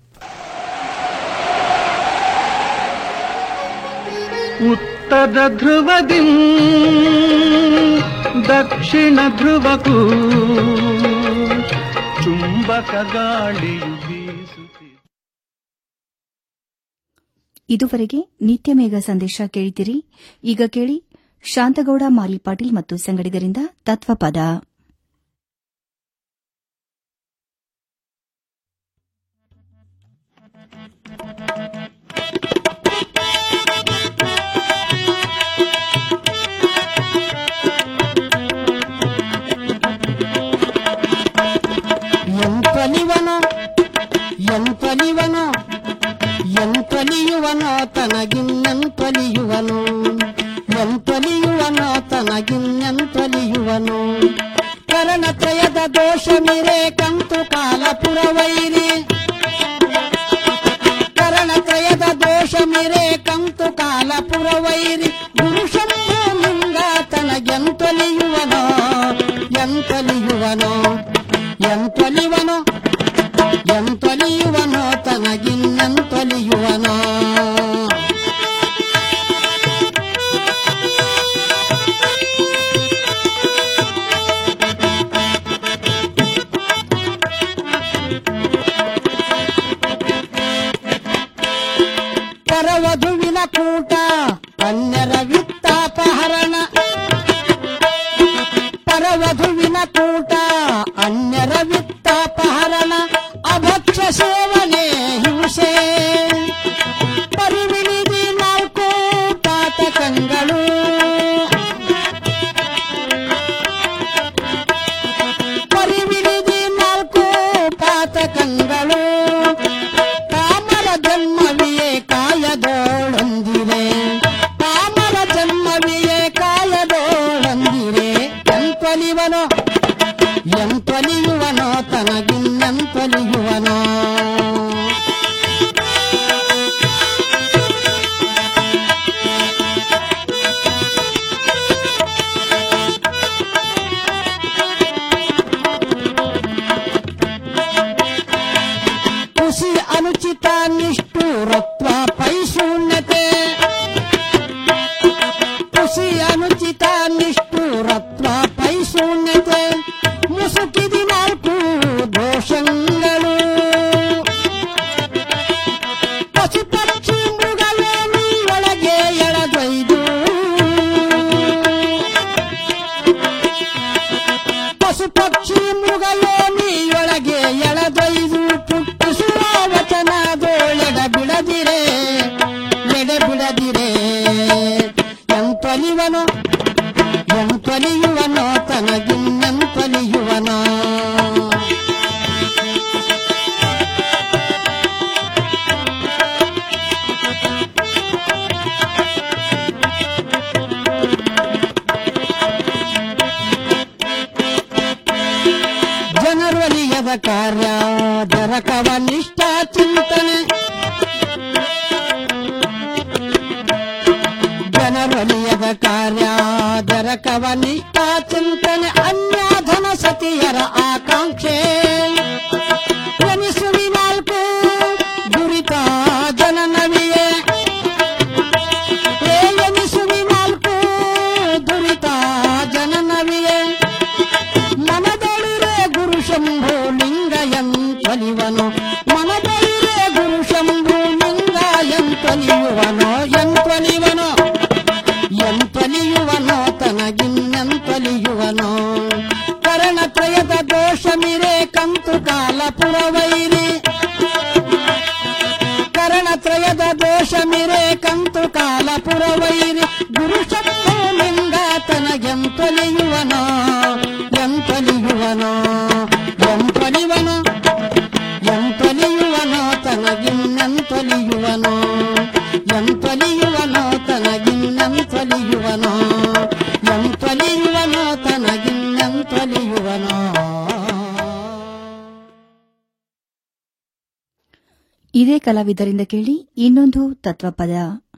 ಉತ್ತರ ಧ್ರುವದಿ ದಕ್ಷಿಣ ಧ್ರುವಕ್ಕೂ ಚುಂಬಕ ಗಾಳಿಯು ಬೀಸುತ್ತಿದೆ ಇದುವರೆಗೆ ನಿತ್ಯ ಮೇಘ ಸಂದೇಶ ಕೇಳಿದಿರಿ ಈಗ ಕೇಳಿ ಶಾಂತಗೌಡ ಮಾಲಿ ಪಾಟೀಲ್ ಮತ್ತು ಸಂಗಡಿಗರಿಂದ ತತ್ವಪದ ಎಂತಲಿವನೋ ಎಂತಲಿವನೋ ಎಂತಲಿಯುವನೋ ತನಗಿನ್ನೆಂತಲಿಯುವನು ಎಂತಲಿಯುವನೋ ತನಗಿನ್ನೆಂತಲಿಯುವನು ಕರಣತ್ರಯದ ದೋಷ ಮಿರೆ ಕಂತು ಕಾಲ ಪುರವೈರಿ ಕರಣತ್ರಯದ ದೋಷ ಮಿರೆ ಕಂತು ಕಾಲ ಪುರವೈರಿ ಗುರು ಶಂಭೋ ಮಂಗಾತನ ಎಂತೊಲಿಯುವನೋ ಎಂತೊಲಿಯುವನೋ ಎಂತೊಲಿವನೋ ಎಂತೊಲಿಯುವನೋ ತನಗಿನ್ನಂತೊಲಿಯುವನೋ ಪರವಧುವಿನ ಕೂಟ ಅನ್ಯರ ವಿತ್ತಾಪಹರಣ ಪರವಧುವಿನ ಕೂಟ ಅನ್ಯರ ವಿತ್ತಾಪಹರಣ ಅಭಕ್ಷ ಸೇವನೆ ಹಿಂಸೆ ಪರಿವಿಳಿದಿ ನಾಲ್ಕು ಪಾತಕಂಗಳು ಪರಿವಿಳಿದಿ ನಾಲ್ಕು ಪಾತಕಂಗಳು ಕಾಮರ ಜನ್ಮವಿಯೇ ಕಾಯದೋಳಂದಿರೆ ಕಾಮರ ಜನ್ಮವಿಯೇ ಕಾಯದೋಳಂದಿರೆ ಎಂತೊಲಿವನೋ ಎಂತೊಲಿಯುವನೋ ತನಗಿನ್ನಂತೊಲಿಯುವನೋ ಖುಷಿ ಅನುಚಿತ ನಿಷ್ಠೂರತ್ವ ಪೈಶೂನ್ಯತೆ ಖುಷಿ ಅನುಚಿತ ನಿಷ್ಠೂರತ್ವ ಪೈಶೂನ್ಯತೆ ಮುಸುಕಿದಿ ನಾಲ್ಕು ದೋಷಗಳು ಪಶು ಪಕ್ಷಿ ಮೃಗವೇಣಿ ಒಳಗೆ ಎಳದೊಯ್ದು ಪಶು ಪಕ್ಷಿ ಮೃಗಯೋನಿಯೊಳಗೆ ಎಳದೊಯ್ದು ಪುಟ್ಟಿಸುವ ವಚನದೋಳೆಡ ಬಿಡದಿರೆ ಎಡೆ ಬಿಡದಿರೆ ಎಂತೊಲಿವನೋ ಎಂತೊಲಿಯುವನೋ ತನಗಿನ್ನಂತೊಲಿಯುವನೋ ಜನರೊಲಿಯದ ಕಾರ್ಯ ದರಕವ ನಿಷ್ಠ ಚಿಂತನೆ ಜನರೊಲಿಯದ ಕಾರ್ಯ ದರಕವ ನಿಷ್ಠ ಚಿಂತನೆ ಅನ್ಯಾಧನ ಸತಿಯರ ಆಕಾಂಕ್ಷೆ ಎನಿಸುವಿ ನಾಲ್ಕು ದುರಿತ ಜನನವಿಯೇ ಏ ಎನಿಸುವಿ ನಾಲ್ಕು ದುರಿತ ಜನನವಿಯೇ ಮನದೊಳಿರೆ ಗುರು ಶಂಭು ಲಿಂಗಯಂತಲಿವನು ಮನದೊಳಿರೆ ಗುರು ಶಂಭು ಲಿಂಗಯಂತಲಿಯುವನೋ ಎಂತಲಿವನೋ ಎಂತಲಿಯುವನೋ ತನಗಿನ್ನಂತಲಿಯುವನೋ ಕರಣತ್ರಯದ ದೋಷ ಮಿರೆ ಕಂತು ಕಾಲ ಪುರವೈರಿ ಕರಣತ್ರಯದ ದೋಷ ಮಿರೆ ಕಂತು ಕಾಲ ಪುರವೈರಿ ಗುರು ಶಂಭು ಲಿಂಗ ತನಗೆಂತಲಿಯುವನೋ ಎಂತಲಿಯುವನೋ ಎಂತಲಿವನೋ ಎಂತಲಿಯುವನೋ ತನಗಿನ್ನಂತಲಿಯುವನೋ ಎಂತಲಿಯುವನೋ ತನಗಿನ್ನಂತಲಿಯುವನೋ ಎಂತಲಿಯುವನೋ ತನಗಿನ್ನಂತಲಿಯುವನೋ ಇದೇ ಕಲಾವಿದರಿಂದ ಕೇಳಿ ಇನ್ನೊಂದು ತತ್ವಪದ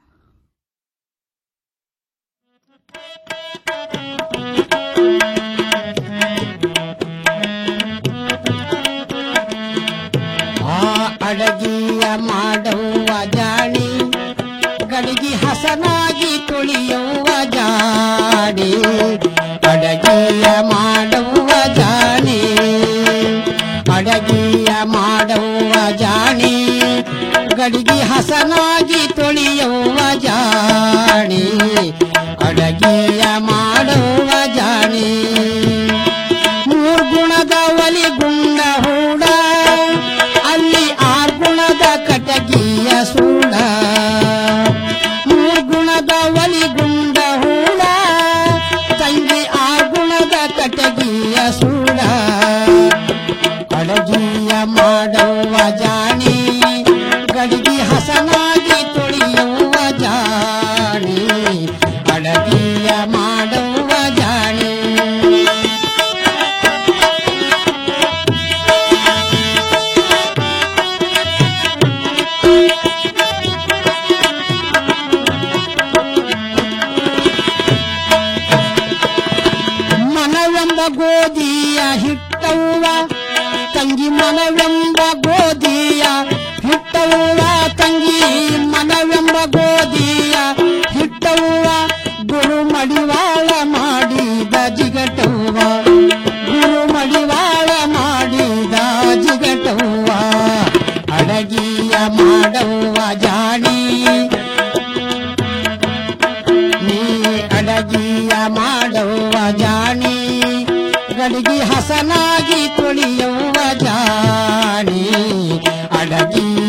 ಆ ಅಡಗಿಯ ಮಾಡುವ ಜಾಣಿ ಗಡಿಗಿ ಹಸನಾಗಿ ತುಳಿಯುವ ಜಾಣಿ ಅಡಗಿಯ ಮಾಡುವ ಜಾಣಿ ಅಡಗಿಯ ಮಾಡುವ ಜಾಣಿ ಗಡಿಗಿ ಹಸನಾಗಿ ತುಳಿಯುವ ಜಾಣಿ ಅಡಗಿಯ ಮಾಡುವ ಜಾಣಿ ಮೂರ್ಗುಣದ ಒಲಿಗುಂಡ ಹೂಡ ಅಲ್ಲಿ ಆರ್ಗುಣದ ಕಟಗಿಯ ಸೂಡ ಮೂರ್ಗುಣದ ಒಲಿಗುಂಡ ಹೂಡ ತಂಗಿ ಆರ್ಗುಣದ ಕಟಗಿಯ ಸೂಡ ಅಡಗಿಯ ಮಾಡುವ ಜಾಣಿ ಗಡಿಗಿ ಹಸನಾಗಿ ತುಳಿಯುವ ಜಾಣಿ ಅಡಗಿಯ ಮಾಡುವ ಜಾಣಿ ಹಿಟ್ಟವ್ವ ತಂಗಿ ಮನವೆಂಬ ಗೋಧಿಯ ಹಿಟ್ಟವ್ವ ತಂಗಿ ಮನವೆಂಬ ಗೋಧಿಯ ಹಿಟ್ಟವ್ವ ಗುರು ಮಡಿವಾಳ ಮಾಡಿದ ಜಿಗಟವ್ವ ಗುರು ಮಡಿವಾಳ ಮಾಡಿದ ಜಿಗಟವ್ವ ಅಡಗಿಯ ಮಾಡವ್ವ ಜಾಣಿ ನೀ ಅಡಗಿಯ ಮಾಡವ್ವ ಜಾಣಿ ಗಡಿಗೆ ಹಸನಾಗಿ ತುಳಿಯವ್ವ ಜಾಣಿ ಅಡಗಿಯ